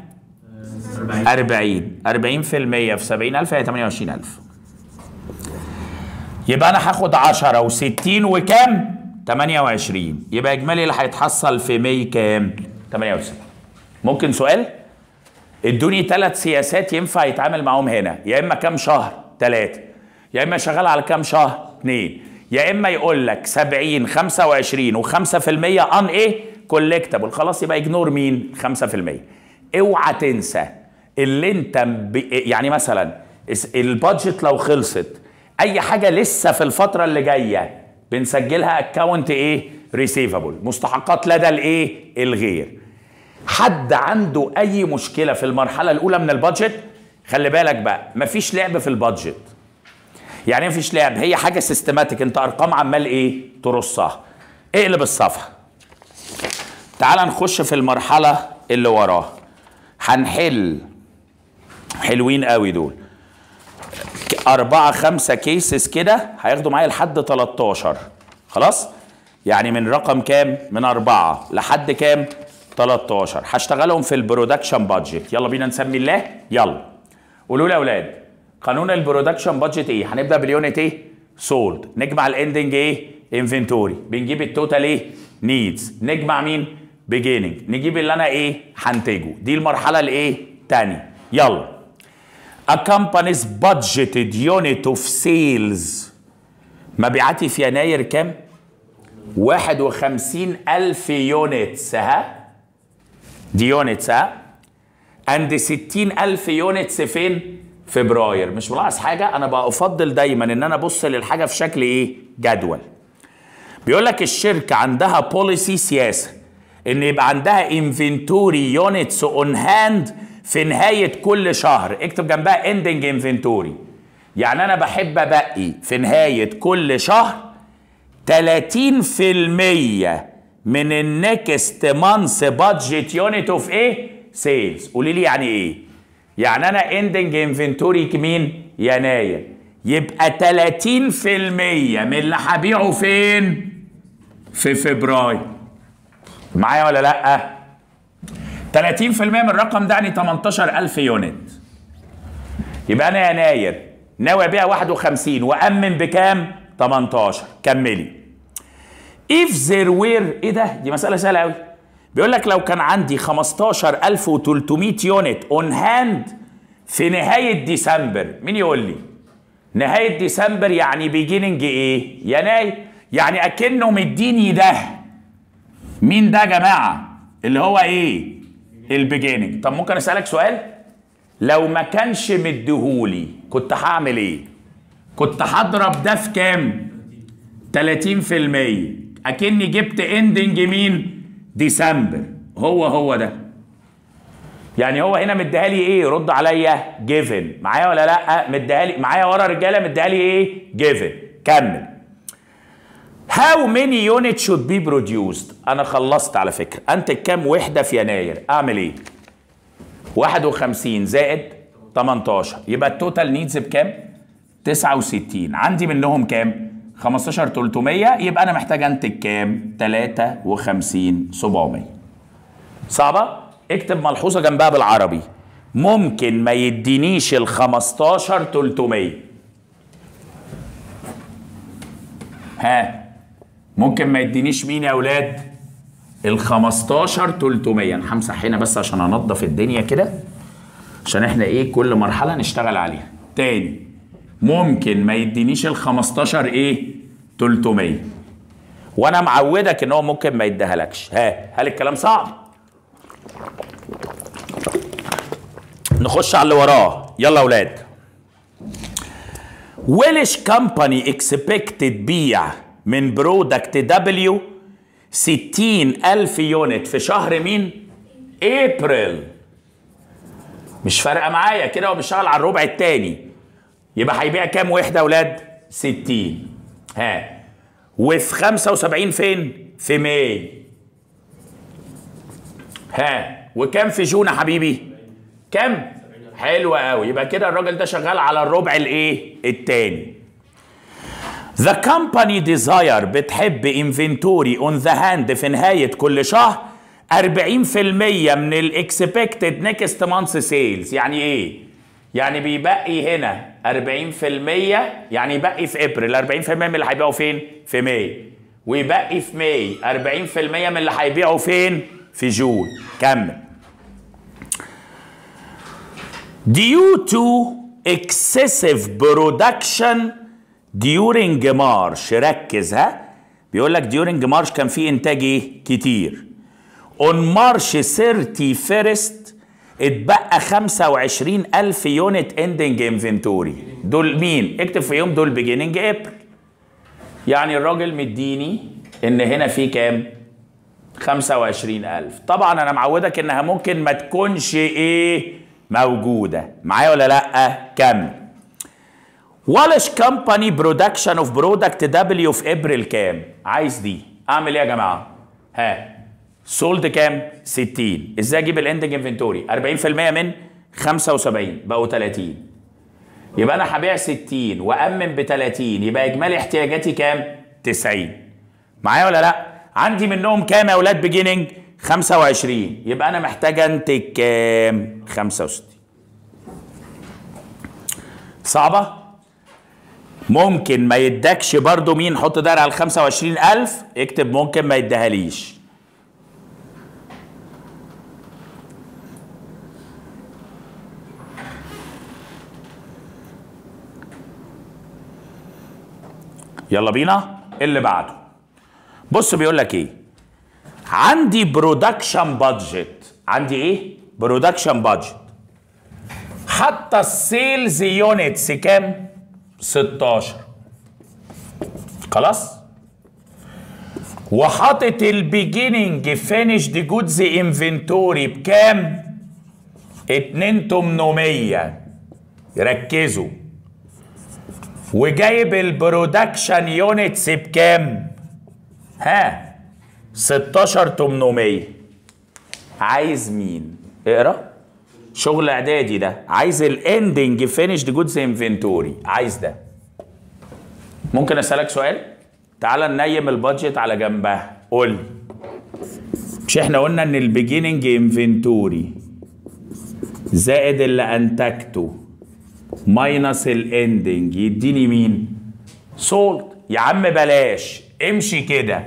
40 40 في المية في 70000 هي 28000 يبقى انا هاخد 10 و60 وكام 28 يبقى اجمالي اللي هيتحصل في 100 كام 98 ممكن سؤال ادوني ثلاث سياسات ينفع يتعامل معاهم هنا يا اما كام شهر ثلاثة يا اما شغال على كام شهر اثنين يا اما يقول لك 70 25 و5% ان ايه كولكتبل خلاص يبقى اجنور مين 5% اوعى تنسى اللي انت ب... يعني مثلا البادجت لو خلصت اي حاجه لسه في الفتره اللي جايه بنسجلها اكونت ايه ريسيفبل مستحقات لدى الايه الغير حد عنده اي مشكله في المرحله الاولى من البادجت خلي بالك بقى مفيش لعب في البادجت يعني مفيش لعب هي حاجه سيستماتيك انت ارقام عمال ايه ترصها اقلب الصفحه تعال نخش في المرحله اللي وراها هنحل حلوين قوي دول أربعة خمسة كيسز كده هياخدوا معايا لحد 13 خلاص يعني من رقم كام من أربعة لحد كام 13 هشتغلهم في البرودكشن بادجت يلا بينا نسمي الله يلا قولوا لي يا اولاد قانون البرودكشن بادجت ايه هنبدا باليونت ايه سولد نجمع الاندنج ايه انفنتوري بنجيب التوتال ايه نيدز نجمع مين بيجيننج نجيب اللي انا ايه هنتجه دي المرحله الايه تاني يلا A company's budgeted unit of sales مبيعاتي في يناير كام؟ 51 ألف يونتس ها؟ دي يونتس ها؟ عند 60 ألف يونتس فين؟ فبراير مش ملاحظ حاجة أنا بقى أفضل دايما إن أنا أبص للحاجة في شكل إيه؟ جدول بيقول لك الشركة عندها بوليسي سياسة إن يبقى عندها انفنتوري يونتس اون هاند في نهاية كل شهر اكتب جنبها اندنج انفنتوري يعني أنا بحب أبقي في نهاية كل شهر 30% من النكست مانث بادجت يونت اوف ايه؟ سيلز قولي لي يعني ايه؟ يعني انا اندنج انفنتوري مين؟ يناير يبقى 30% من اللي هبيعه فين؟ في فبراير معايا ولا لأ؟ 30% من الرقم ده يعني 18000 يونت يبقى انا يناير ناوي ابيع 51 وامن بكام 18 كملي if there were ايه ده دي مساله سهله قوي بيقول لك لو كان عندي 15300 يونت اون هاند في نهايه ديسمبر مين يقول لي نهايه ديسمبر يعني بيجيننج ايه يناير يعني اكنه مديني ده مين ده يا جماعه اللي هو ايه البيجيننج طب ممكن اسالك سؤال لو ما كانش مديهولي كنت هعمل ايه كنت هضرب ده في كام 30% اكني جبت اندنج مين ديسمبر هو هو ده يعني هو هنا مديها لي ايه رد عليا جيفن معايا ولا لا مديها لي معايا ورا رجاله مديها لي ايه جيفن كمل هاو ماني يونت شود بي بروديوسد انا خلصت على فكره انتج كام وحده في يناير اعمل ايه 51 زائد 18 يبقى التوتال نيدز بكام 69 عندي منهم كام 15 300 يبقى انا محتاج انتج كام 53 700 صعبه اكتب ملحوظه جنبها بالعربي ممكن ما يدينيش ال 15 300 ها ممكن ما يدينيش مين يا اولاد ال 15 300 انا همسح هنا بس عشان انضف الدنيا كده عشان احنا ايه كل مرحله نشتغل عليها تاني ممكن ما يدينيش ال 15 ايه 300 وانا معودك ان هو ممكن ما يديهالكش ها هل الكلام صعب نخش على اللي وراه يلا يا اولاد ويلش كمباني اكسبكتد بيع من برودكت دبليو 60 ألف يونت في شهر مين؟ ابريل مش فارقة معايا كده هو بيشتغل على الربع التاني يبقى هيبيع كام وحدة يا أولاد؟ 60 ها وفي 75 فين؟ في ماي ها وكام في جون يا حبيبي؟ كام؟ حلو قوي يبقى كده الراجل ده شغال على الربع الايه التاني The company desire بتحب inventory on the hand في نهاية كل شهر 40% من الاكسبكتد نيكست مانث سيلز يعني ايه؟ يعني بيبقي هنا 40% يعني يبقي في ابريل 40% من اللي هيبيعوا فين؟ في ماي ويبقي في ماي 40% من اللي هيبيعوا فين؟ في جون كمل due to excessive production during March ركز ها بيقول لك during March كان في انتاج ايه كتير on March 31st اتبقى 25 ألف يونت اندنج انفنتوري دول مين؟ اكتب في يوم دول beginning April يعني الراجل مديني ان هنا في كام؟ 25 ألف طبعا انا معودك انها ممكن ما تكونش ايه موجودة معايا ولا لأ؟ كمل والش كمباني برودكشن اوف برودكت دبليو في ابريل كام؟ عايز دي اعمل ايه يا جماعه؟ ها سولد كام؟ 60 ازاي اجيب الاندنج انفنتوري؟ 40% من 75 بقوا 30 يبقى انا هبيع 60 وامن ب 30 يبقى اجمالي احتياجاتي كام؟ 90 معايا ولا لا؟ عندي منهم كام يا اولاد بيجيننج؟ 25 يبقى انا محتاج انتج كام؟ 65 صعبه؟ ممكن ما يدكش برضو مين حط دايره على ال 25000 اكتب ممكن ما يديهاليش يلا بينا اللي بعده بص بيقول لك ايه عندي برودكشن بادجت عندي ايه برودكشن بادجت حتى السيلز يونتس كام 16 خلاص وحاطط البيجيننج فينيشد جودز انفنتوري بكام 2800 ركزوا وجايب البرودكشن يونتس بكام ها 16800 عايز مين اقرا شغل اعدادي ده عايز الاندنج فينيشد جودز انفنتوري عايز ده ممكن اسالك سؤال تعال ننيم البادجت على جنبها قول لي مش احنا قلنا ان البيجيننج انفنتوري زائد اللي انتجته ماينس الاندنج يديني مين سولد يا عم بلاش امشي كده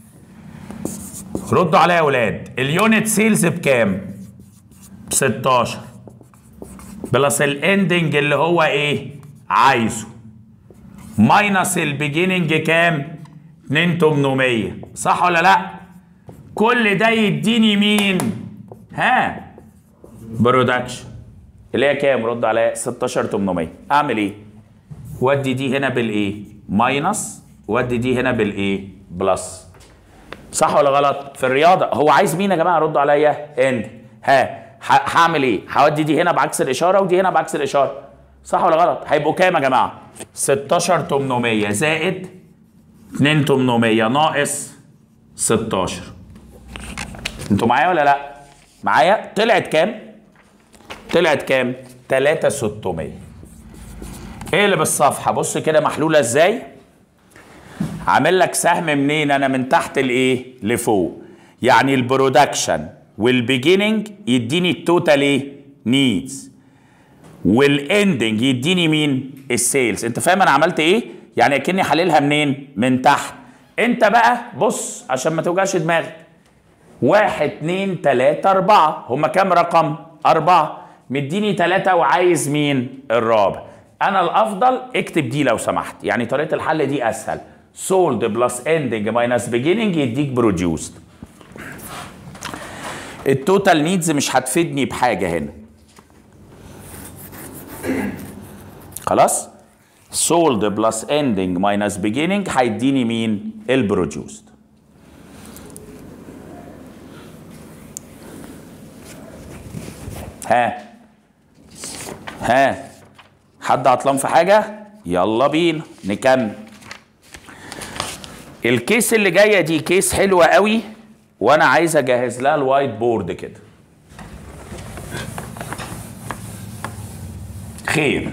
ردوا عليا يا اولاد اليونت سيلز بكام 16 بلس الاندنج اللي هو ايه عايزه ماينس البيجيننج كام 2800 صح ولا لا كل ده يديني مين ها برودكشن اللي هي كام رد عليا 16800 اعمل ايه ودي دي هنا بالايه ماينس ودي دي هنا بالايه بلس صح ولا غلط في الرياضه هو عايز مين يا جماعه ردوا عليا اند ها هعمل ايه هودي دي هنا بعكس الاشاره ودي هنا بعكس الاشاره صح ولا غلط هيبقوا كام يا جماعه 16800 زائد 2800 ناقص 16 انتوا معايا ولا لا معايا طلعت كام طلعت كام 3600 ايه اللي بالصفحه بص كده محلوله ازاي عامل لك سهم منين انا من تحت لايه لفوق يعني البرودكشن والبيجيننج يديني التوتال ايه نيدز والاندنج يديني مين السيلز انت فاهم انا عملت ايه يعني اكني حللها منين من تحت انت بقى بص عشان ما توجعش دماغك واحد اتنين تلاتة اربعة هما كام رقم اربعة مديني تلاتة وعايز مين الرابع انا الافضل اكتب دي لو سمحت يعني طريقة الحل دي اسهل سولد بلس اندنج ماينس بيجيننج يديك بروديوسد التوتال نيدز مش هتفيدني بحاجة هنا خلاص سولد بلس اندنج ماينس بيجيننج هيديني مين البروديوسد ها ها حد عطلان في حاجة يلا بينا نكمل الكيس اللي جاية دي كيس حلوة قوي وانا عايز اجهز لها الوايت بورد كده خير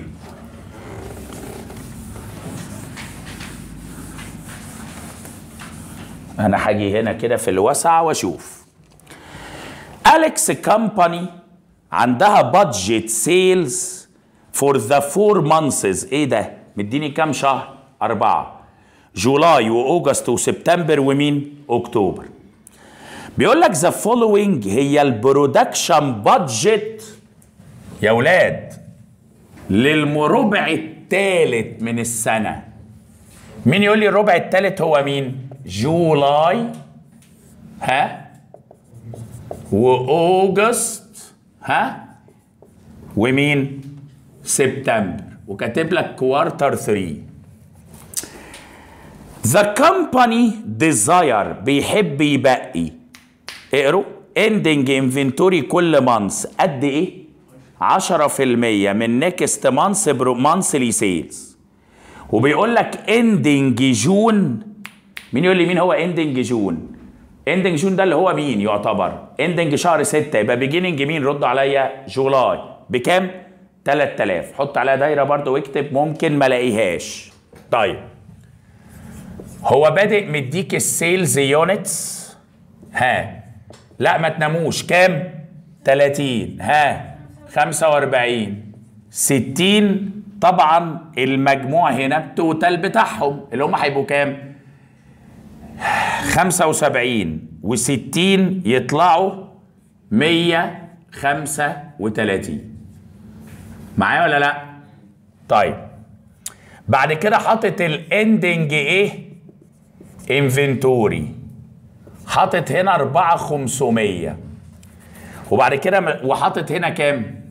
انا هاجي هنا كده في الوسع واشوف اليكس كامباني عندها بادجت سيلز فور ذا فور مانثز ايه ده مديني كام شهر اربعه جولاي واوجست وسبتمبر ومين اكتوبر بيقول لك ذا فولوينج هي البرودكشن بادجت يا ولاد للربع الثالث من السنه مين يقول لي الربع الثالث هو مين جولاي ها واوجست ها ومين سبتمبر وكاتب لك كوارتر 3 ذا كومباني ديزاير بيحب يبقي اقروا اندنج انفنتوري كل مانث قد ايه 10% من نيكست مانث مانثلي سيلز وبيقول لك اندنج جون مين يقول لي مين هو اندنج جون اندنج جون ده اللي هو مين يعتبر اندنج شهر 6 يبقى بيجيننج مين رد عليا جولاي بكام 3000 حط عليها دايره برضو واكتب ممكن ما الاقيهاش طيب هو بادئ مديك السيلز يونتس ها لا ما تناموش كام 30 ها 45 60 طبعا المجموع هنا التوتال بتاعهم اللي هم هيبقوا كام 75 و60 يطلعوا 135 معايا ولا لا طيب بعد كده حاطط الاندنج ايه انفنتوري حاطط هنا 4500 وبعد كده م- وحاطط هنا كام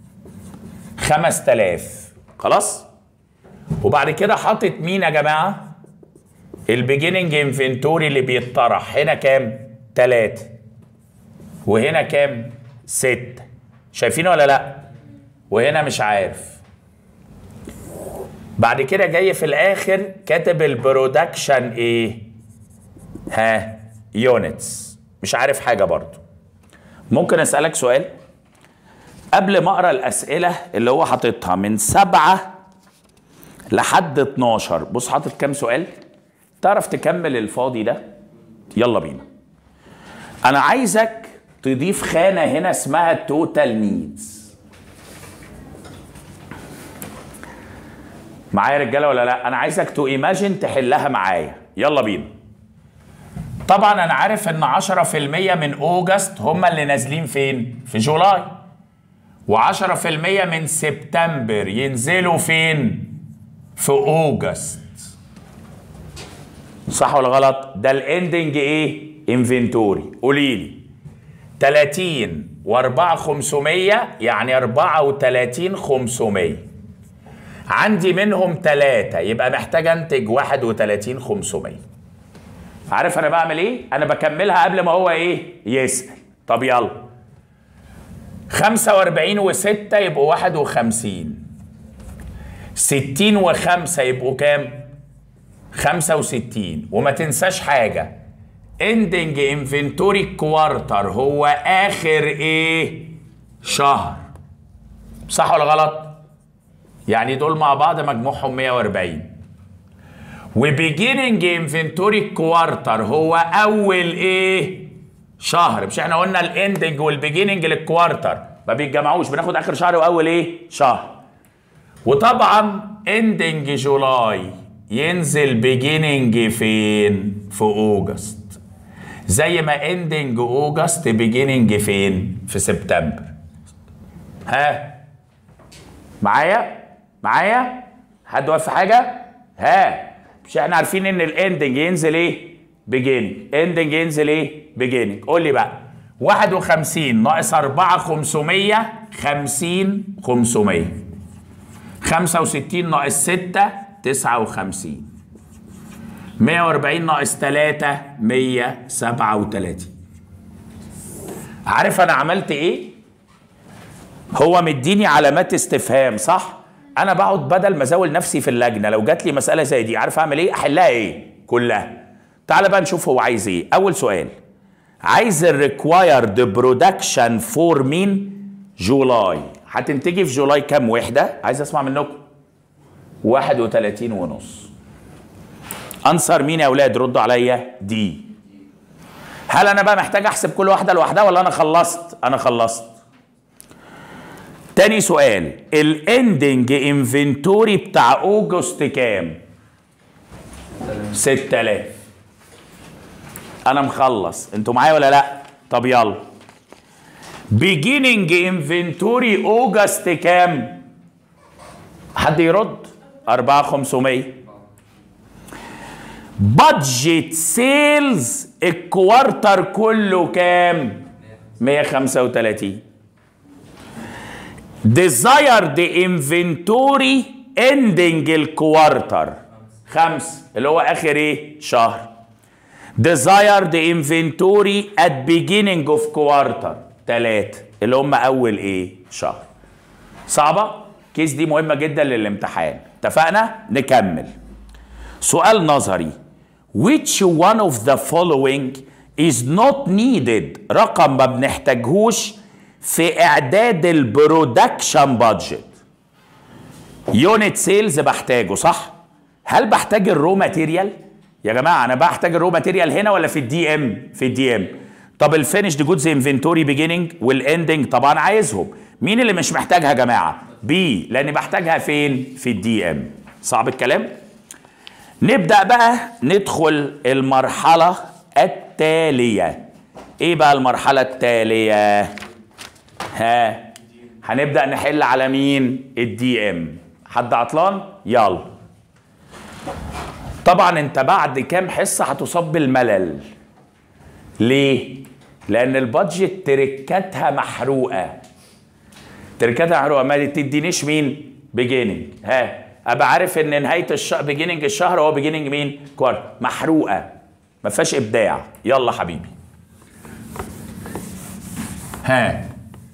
5000 خلاص وبعد كده حاطط مين يا جماعه البيجيننج انفنتوري اللي بيتطرح هنا كام 3 وهنا كام 6 شايفين ولا لا وهنا مش عارف بعد كده جاي في الاخر كاتب البرودكشن ايه ها يونتس مش عارف حاجه برضو ممكن اسالك سؤال قبل ما اقرا الاسئله اللي هو حاططها من سبعة لحد 12 بص حاطط كام سؤال تعرف تكمل الفاضي ده يلا بينا انا عايزك تضيف خانه هنا اسمها توتال نيدز معايا يا رجاله ولا لا انا عايزك تو ايماجن تحلها معايا يلا بينا طبعا انا عارف ان 10% من اوجست هم اللي نازلين فين في جولاي و10% من سبتمبر ينزلوا فين في اوجست صح ولا غلط ده الاندنج ايه انفنتوري قولي لي 30 و4 500 يعني 34 500 عندي منهم ثلاثة يبقى محتاج انتج 31 500 عارف انا بعمل ايه انا بكملها قبل ما هو ايه يسأل طب يلا 45 و6 يبقوا 51 60 و5 يبقوا كام 65 وما تنساش حاجة اندنج انفنتوري كوارتر هو اخر ايه شهر صح ولا غلط يعني دول مع بعض مجموعهم 140 وبيجيننج انفنتوري كوارتر هو اول ايه شهر مش احنا قلنا الاندنج والبيجيننج للكوارتر ما بيتجمعوش بناخد اخر شهر واول ايه شهر وطبعا اندنج جولاي ينزل بيجيننج فين في اوجست زي ما اندنج اوجست بيجيننج فين في سبتمبر ها معايا معايا حد واقف في حاجه ها مش احنا عارفين ان الاندنج ينزل ايه بيجيننج اندنج ينزل ايه بيجيننج قول لي بقى 51 ناقص 4 500 50 500 65 ناقص 6 59 140 ناقص 3 137 عارف انا عملت ايه هو مديني علامات استفهام صح انا بقعد بدل ما ازاول نفسي في اللجنه لو جات لي مساله زي دي عارف اعمل ايه احلها ايه كلها تعال بقى نشوف هو عايز ايه اول سؤال عايز الريكوايرد برودكشن فور مين جولاي هتنتجي في جولاي كام وحده عايز اسمع منكم 31 ونص انصر مين يا اولاد ردوا عليا دي هل انا بقى محتاج احسب كل واحده لوحدها ولا انا خلصت انا خلصت تاني سؤال الاندنج انفنتوري بتاع اوجست كام 6000 انا مخلص انتوا معايا ولا لا طب يلا beginning inventory اوجست كام حد يرد 4500 بادجت سيلز الكوارتر كله كام 135 desired inventory ending الكوارتر خمس اللي هو اخر ايه شهر desired inventory at beginning of quarter تلاتة اللي هم اول ايه شهر صعبة كيس دي مهمة جدا للامتحان اتفقنا نكمل سؤال نظري which one of the following is not needed رقم ما بنحتاجهوش في اعداد البرودكشن بادجت يونت سيلز بحتاجه صح هل بحتاج الرو ماتيريال يا جماعه انا بحتاج الرو ماتيريال هنا ولا في الدي ام في الدي ام طب الفينيشد جودز انفنتوري بيجيننج والاندنج طبعا عايزهم مين اللي مش محتاجها يا جماعه بي لان بحتاجها فين في الدي ام صعب الكلام نبدا بقى ندخل المرحله التاليه ايه بقى المرحله التاليه ها هنبدا نحل على مين الدي ام حد عطلان يلا طبعا انت بعد كام حصه هتصاب بالملل ليه لان البادجت تركاتها محروقه تركاتها محروقه ما تدينيش مين بيجيننج ها ابقى عارف ان نهايه الشهر بيجيننج الشهر هو بيجيننج مين كوارت محروقه ما فيهاش ابداع يلا حبيبي ها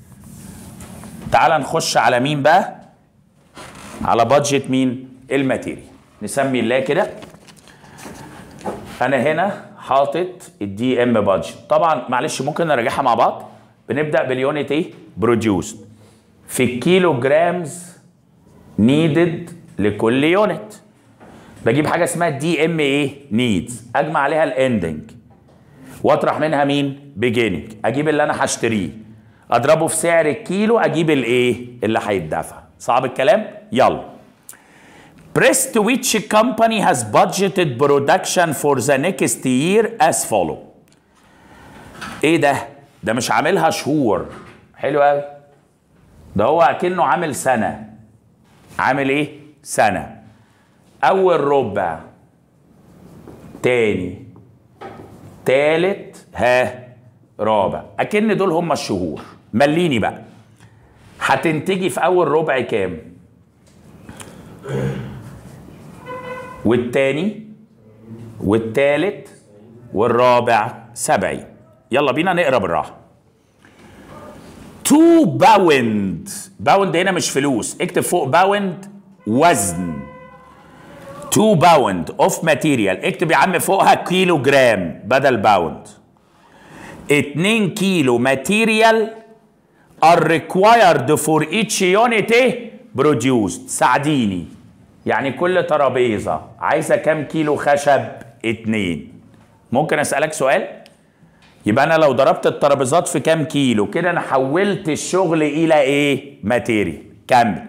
تعال نخش على مين بقى على بادجت مين الماتيريال نسمي الله كده انا هنا حاطط الدي ام بادجت طبعا معلش ممكن نراجعها مع بعض بنبدا باليونت ايه بروديوسد في الكيلو جرامز نيدد لكل يونت بجيب حاجه اسمها دي ام ايه نيدز اجمع عليها الاندنج واطرح منها مين بيجيننج اجيب اللي انا هشتريه اضربه في سعر الكيلو اجيب الايه اللي هيتدفع صعب الكلام يلا Prest which company has budgeted production for the next year as follow ايه ده ده مش عاملها شهور حلو قوي ده هو اكنه عامل سنه عامل ايه سنه اول ربع تاني تالت ها رابع اكن دول هم الشهور مليني بقى هتنتجي في اول ربع كام والتاني والتالت والرابع سبعي يلا بينا نقرا بالراحه تو باوند باوند هنا مش فلوس اكتب فوق باوند وزن 2 باوند اوف ماتيريال اكتب يا عم فوقها كيلو جرام بدل باوند 2 كيلو ماتيريال are required for each unit ايه produced ساعديني يعني كل ترابيزة عايزة كام كيلو خشب اتنين ممكن اسألك سؤال يبقى انا لو ضربت الترابيزات في كام كيلو كده انا حولت الشغل الى ايه ماتيريال كمل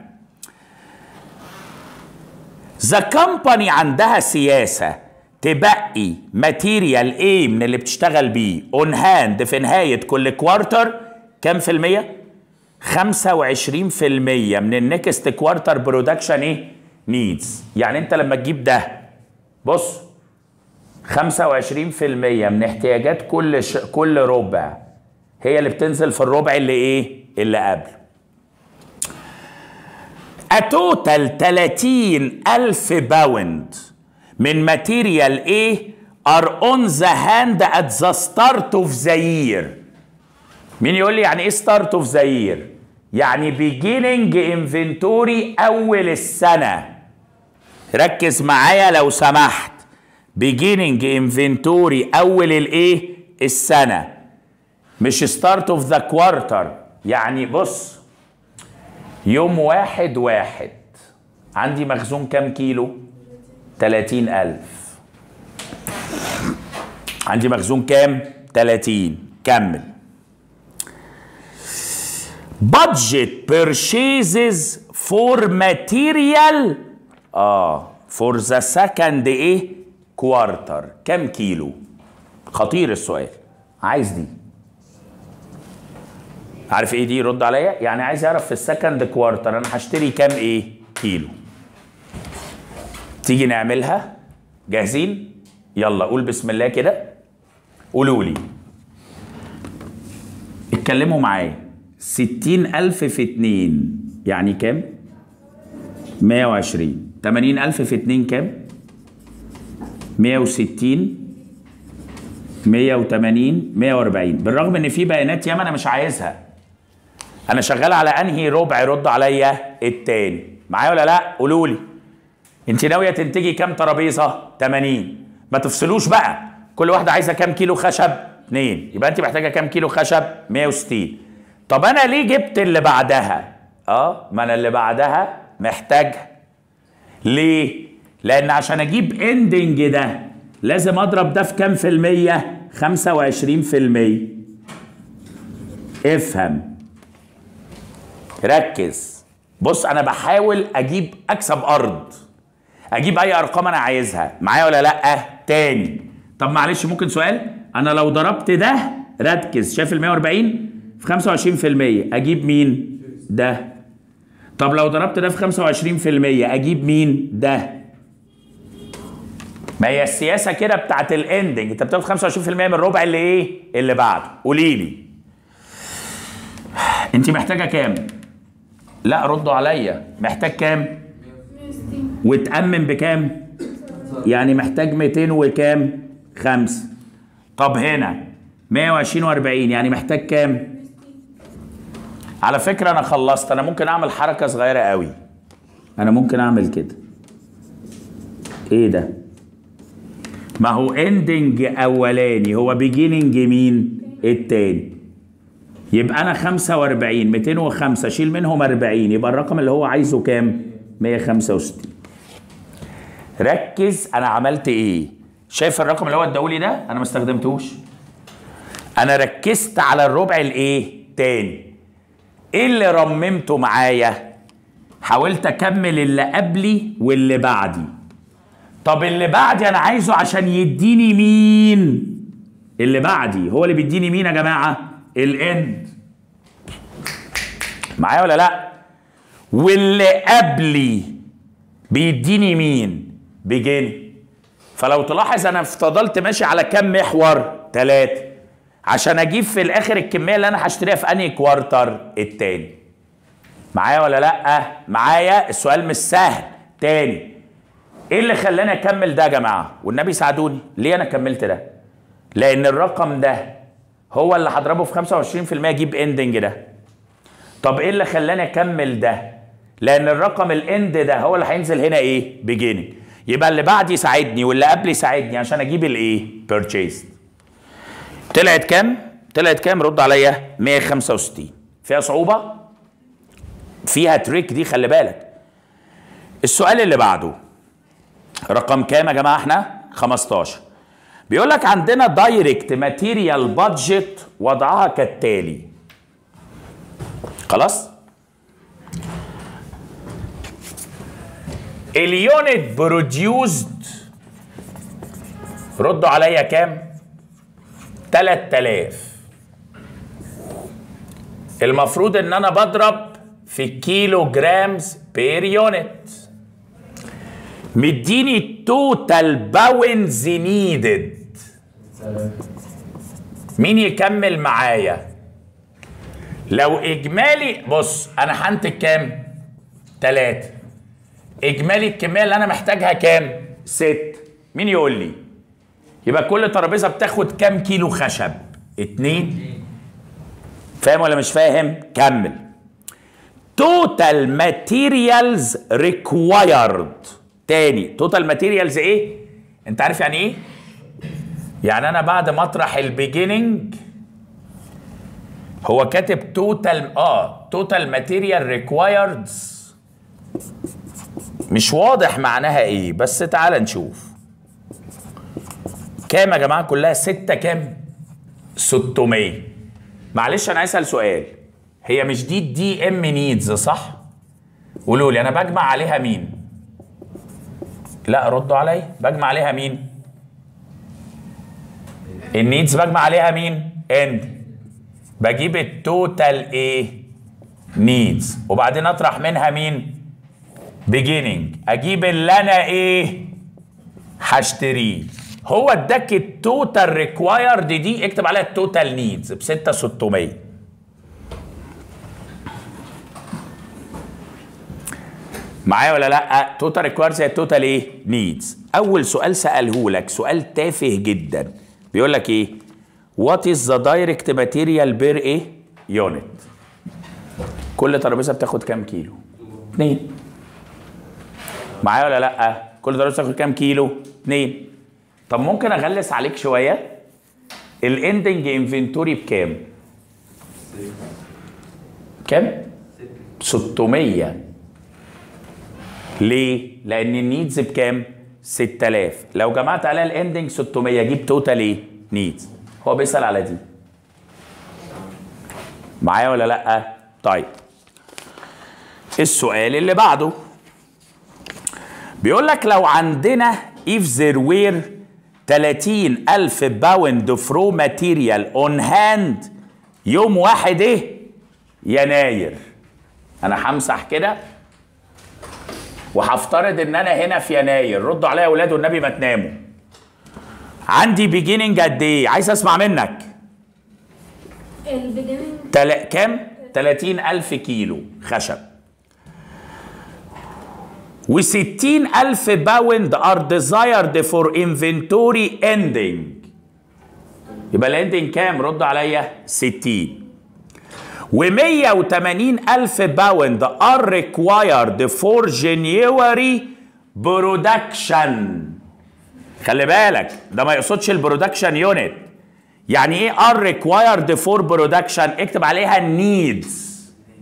ذا كمباني عندها سياسه تبقي ماتيريال ايه من اللي بتشتغل بيه اون هاند في نهايه كل كوارتر كام في الميه 25% من النكست كوارتر برودكشن ايه نيدز يعني انت لما تجيب ده بص 25% من احتياجات كل ش... كل ربع هي اللي بتنزل في الربع اللي ايه اللي قبله اتوتال 30 ألف باوند من ماتيريال ايه ار اون ذا هاند ات ذا ستارت اوف ذا يير مين يقول لي يعني ايه ستارت اوف ذا يير يعني بيجيننج انفنتوري اول السنه ركز معايا لو سمحت بيجيننج انفنتوري اول الايه السنه مش ستارت اوف ذا كوارتر يعني بص يوم واحد واحد عندي مخزون كام كيلو؟ تلاتين ألف عندي مخزون كام؟ تلاتين كمل budget purchases for material اه for the second ايه كوارتر كام كيلو خطير السؤال عايز دي عارف ايه دي رد عليا يعني عايز اعرف في السكند كوارتر انا هشتري كام ايه كيلو تيجي نعملها جاهزين يلا قول بسم الله كده قولوا لي اتكلموا معايا ستين ألف في اتنين يعني كام؟ مية وعشرين تمانين ألف في اتنين كام؟ مية وستين مية وتمانين مية وأربعين بالرغم إن في بيانات ياما أنا مش عايزها أنا شغال على أنهي ربع يرد عليا التاني معايا ولا لأ؟ قولوا لي أنت ناوية تنتجي كام ترابيزة؟ 80 ما تفصلوش بقى كل واحدة عايزة كام كيلو خشب؟ 2 يبقى أنت محتاجة كام كيلو خشب؟ 160 طب انا ليه جبت اللي بعدها اه ما انا اللي بعدها محتاجها ليه لان عشان اجيب اندنج ده لازم اضرب ده في كام في المية 25 في المية افهم ركز بص انا بحاول اجيب اكسب ارض اجيب اي ارقام انا عايزها معايا ولا لا تاني طب معلش ممكن سؤال انا لو ضربت ده ركز شايف ال 140 في 25% اجيب مين ده طب لو ضربت ده في 25% اجيب مين ده ما هي السياسه كده بتاعت الاندنج انت بتاخد 25% من الربع اللي ايه اللي بعده قولي لي انت محتاجه كام لا ردوا عليا محتاج كام وتأمن بكام يعني محتاج 200 وكام خمسة طب هنا 120 و40 يعني محتاج كام على فكرة أنا خلصت أنا ممكن أعمل حركة صغيرة قوي أنا ممكن أعمل كده إيه ده ما هو اندنج أولاني هو بيجيننج مين التاني يبقى أنا 45 205 شيل منهم 40 يبقى الرقم اللي هو عايزه كام 165 ركز أنا عملت إيه شايف الرقم اللي هو اداهولي ده أنا ما استخدمتوش أنا ركزت على الربع الإيه تاني ايه اللي رممته معايا حاولت اكمل اللي قبلي واللي بعدي طب اللي بعدي انا عايزه عشان يديني مين اللي بعدي هو اللي بيديني مين يا جماعه الاند معايا ولا لا واللي قبلي بيديني مين بيجيني فلو تلاحظ انا فضلت ماشي على كام محور ثلاثه عشان اجيب في الاخر الكميه اللي انا هشتريها في انهي كوارتر التاني معايا ولا لا معايا السؤال مش سهل تاني ايه اللي خلاني اكمل ده يا جماعه والنبي ساعدوني ليه انا كملت ده لان الرقم ده هو اللي هضربه في 25% اجيب اندنج ده طب ايه اللي خلاني اكمل ده لان الرقم الاند ده هو اللي هينزل هنا ايه بيجيننج يبقى اللي بعدي يساعدني واللي قبلي يساعدني عشان اجيب الايه بيرتشيز طلعت كام طلعت كام رد عليا 165 فيها صعوبه فيها تريك دي خلي بالك السؤال اللي بعده رقم كام يا جماعه احنا 15 بيقول لك عندنا دايركت ماتيريال بادجت وضعها كالتالي خلاص اليونت بروديوسد ردوا عليا كام 3000 المفروض ان انا بضرب في كيلو جرامز بير يونت مديني توتال باونز نيدد مين يكمل معايا لو اجمالي بص انا هنتج كام تلاتة اجمالي الكميه اللي انا محتاجها كام ست مين يقول لي يبقى كل ترابيزه بتاخد كام كيلو خشب اتنين فاهم ولا مش فاهم كمل توتال ماتيريالز ريكوايرد تاني توتال ماتيريالز ايه انت عارف يعني ايه يعني انا بعد ما اطرح البيجيننج هو كاتب توتال اه توتال ماتيريال ريكوايردز مش واضح معناها ايه بس تعال نشوف كام يا جماعه كلها ستة كام 600 معلش انا عايز اسال سؤال هي مش دي دي ام نيدز صح قولوا لي انا بجمع عليها مين لا ردوا عليا بجمع عليها مين النيدز بجمع عليها مين اند بجيب التوتال ايه نيدز وبعدين اطرح منها مين beginning اجيب اللي انا ايه هشتريه هو اداك التوتال ريكوايرد دي اكتب عليها التوتال نيدز ب 6600 معايا ولا لا توتال ريكوايرد زي التوتال ايه نيدز اول سؤال ساله لك سؤال تافه جدا بيقول لك ايه وات از ذا دايركت ماتيريال بير ايه يونت كل ترابيزه بتاخد كام كيلو اتنين معايا ولا لا كل ترابيزه بتاخد كام كيلو اتنين طب ممكن اغلس عليك شويه الاندنج انفنتوري بكام كام 600 ليه لان النيدز بكام 6000 لو جمعت عليها الاندنج 600 اجيب توتال ايه نيدز هو بيسال على دي معايا ولا لا طيب السؤال اللي بعده بيقول لك لو عندنا if there were 30 ألف باوند فرو ماتيريال اون هاند يوم واحد ايه يناير انا همسح كده وهفترض ان انا هنا في يناير ردوا عليا يا اولاد والنبي ما تناموا عندي بيجيننج قد ايه عايز اسمع منك البيجننج تل... كام 30 ألف كيلو خشب و60 ألف باوند are desired for inventory ending يبقى الاندنج كام رد عليا 60 و180 ألف باوند are required for January production خلي بالك ده ما يقصدش البرودكشن يونت يعني ايه are required for production اكتب عليها needs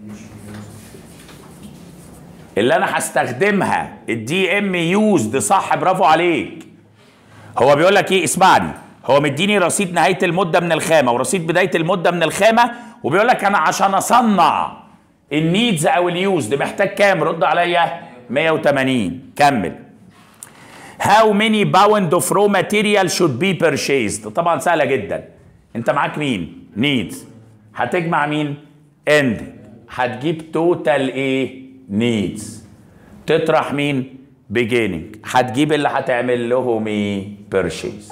اللي انا هستخدمها الدي ام يوزد صح برافو عليك هو بيقول لك ايه اسمعني هو مديني رصيد نهايه المده من الخامه ورصيد بدايه المده من الخامه وبيقول لك انا عشان اصنع النيدز او اليوزد محتاج كام رد عليا 180 كمل How many pound of raw material should be purchased طبعا سهله جدا انت معاك مين needs هتجمع مين end هتجيب توتال ايه needs تطرح مين beginning هتجيب اللي هتعمل لهم ايه purchase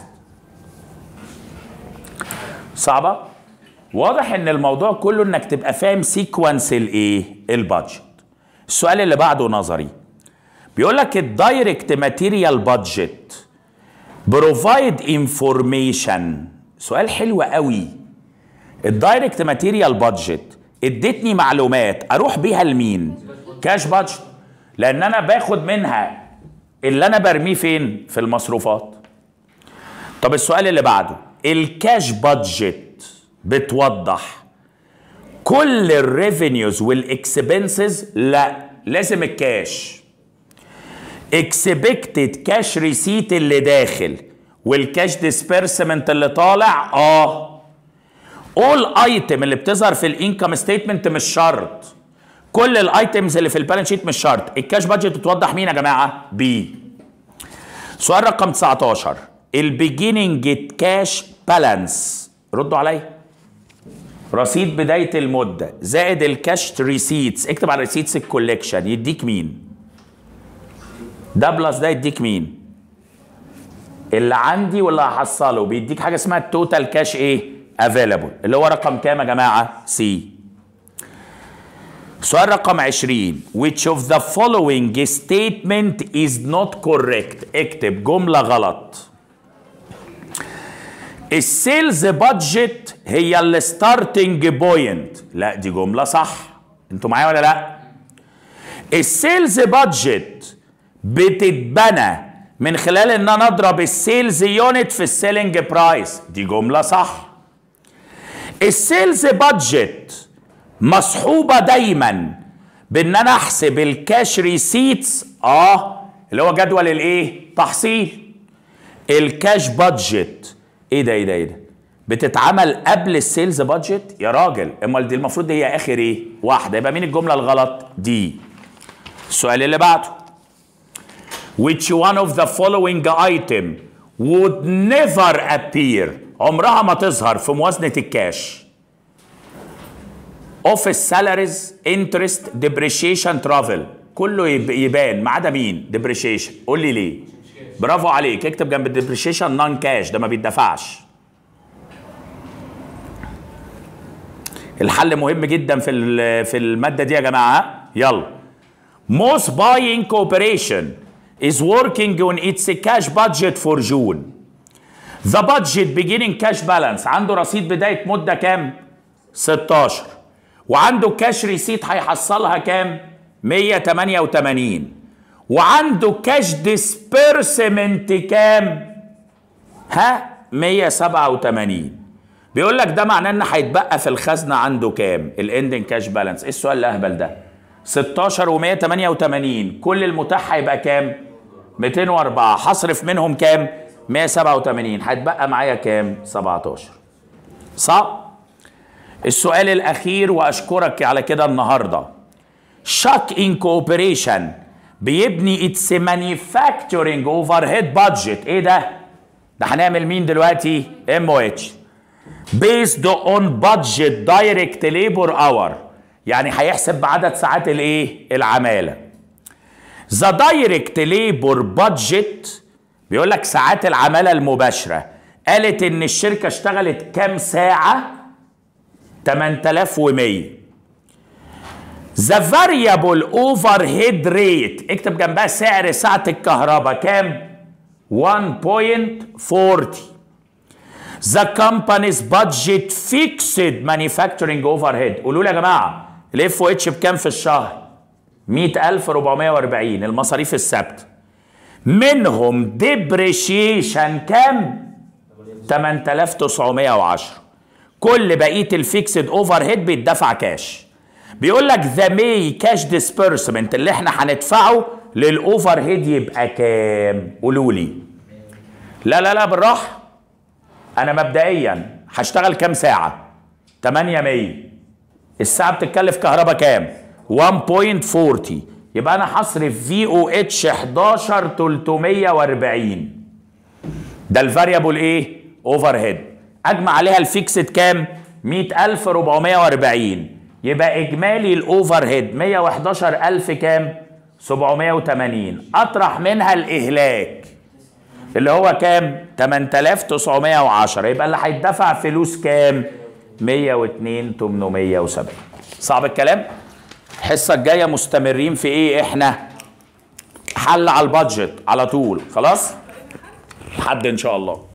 صعبه واضح ان الموضوع كله انك تبقى فاهم سيكونس الايه البادجت السؤال اللي بعده نظري بيقول لك الدايركت ماتيريال بادجت بروفايد انفورميشن سؤال حلو قوي الدايركت ماتيريال بادجت ادتني معلومات اروح بيها لمين كاش بادجت لان انا باخد منها اللي انا برميه فين في المصروفات طب السؤال اللي بعده الكاش بادجت بتوضح كل الريفينيوز والاكسبنسز لا لازم الكاش اكسبكتد كاش ريسيت اللي داخل والكاش ديسبيرسمنت اللي طالع اه اول ايتم اللي بتظهر في الانكم ستيتمنت مش شرط كل الايتمز اللي في البالانس شيت مش شرط الكاش بادجت بتوضح مين يا جماعه بي سؤال رقم 19 البيجيننج كاش بالانس ردوا عليا رصيد بدايه المده زائد الكاش ريسيتس اكتب على ريسيتس الكوليكشن يديك مين ده بلس ده يديك مين اللي عندي واللي هحصله بيديك حاجه اسمها التوتال كاش ايه افيلابل اللي هو رقم كام يا جماعه سي سؤال رقم 20 which of the following statement is not correct اكتب جمله غلط السيلز بادجت هي الستارتنج بوينت لا دي جمله صح انتوا معايا ولا لا السيلز بادجت بتتبنى من خلال ان انا اضرب السيلز يونت في السيلينج برايس دي جمله صح السيلز بادجت مصحوبه دايما بان انا احسب الكاش ريسيتس اه اللي هو جدول الايه تحصيل الكاش بادجت ايه ده ايه ده ايه ده بتتعمل قبل السيلز بادجت يا راجل امال دي المفروض دي هي اخر ايه واحده يبقى مين الجمله الغلط دي السؤال اللي بعده which one of the following item would never appear عمرها ما تظهر في موازنه الكاش اوفيس سالاريز انترست ديبريشيشن ترافل كله يب- يبان ما عدا مين ديبريشيشن قول لي ليه برافو عليك اكتب جنب الديبريشيشن نون كاش ده ما بيدفعش الحل مهم جدا في ال- في الماده دي يا جماعه ها؟ يلا Most buying cooperation is working on its cash budget for June. The budget beginning cash balance عنده رصيد بداية مدة كام؟ 16 وعنده كاش ريسيت هيحصلها كام؟ 188 وعنده كاش ديسبيرسمنت كام؟ ها 187 بيقول لك ده معناه ان هيتبقى في الخزنه عنده كام الاندنج كاش بالانس ايه السؤال الاهبل ده 16 و188 كل المتاح هيبقى كام 204 هصرف منهم كام 187 هيتبقى معايا كام 17 صح السؤال الاخير واشكرك على كده النهارده شاك ان كوبريشن بيبني اتس مانيفاكتشرنج اوفر هيد بادجت ايه ده ده هنعمل مين دلوقتي ام او اتش بيزد اون بادجت دايركت ليبر اور يعني هيحسب بعدد ساعات الايه العماله ذا دايركت ليبر بادجت بيقول لك ساعات العماله المباشره قالت ان الشركه اشتغلت كام ساعه 8100 ذا فاريبل اوفر هيد ريت اكتب جنبها سعر ساعه الكهرباء كام 1.40 The company's budget fixed manufacturing overhead قولوا لي يا جماعه الاف او اتش بكام في الشهر 100440 المصاريف الثابته منهم ديبريشيشن كام 8910 كل بقيه الفيكسد اوفر هيد بيتدفع كاش بيقول لك ذا مي كاش ديسبيرسمنت اللي احنا هندفعه للاوفر هيد يبقى كام قولوا لي لا لا لا بالراحه انا مبدئيا هشتغل كام ساعه 800 الساعه بتتكلف كهرباء كام 1.40 يبقى انا هصرف في او اتش 11340 ده الفاريبل ايه اوفر هيد اجمع عليها الفيكسد كام 100440 يبقى اجمالي الاوفر هيد 111000 كام 780 اطرح منها الاهلاك اللي هو كام 8910 يبقى اللي هيدفع فلوس كام 102 870 صعب الكلام الحصه الجايه مستمرين في ايه احنا حل على البادجت على طول خلاص لحد ان شاء الله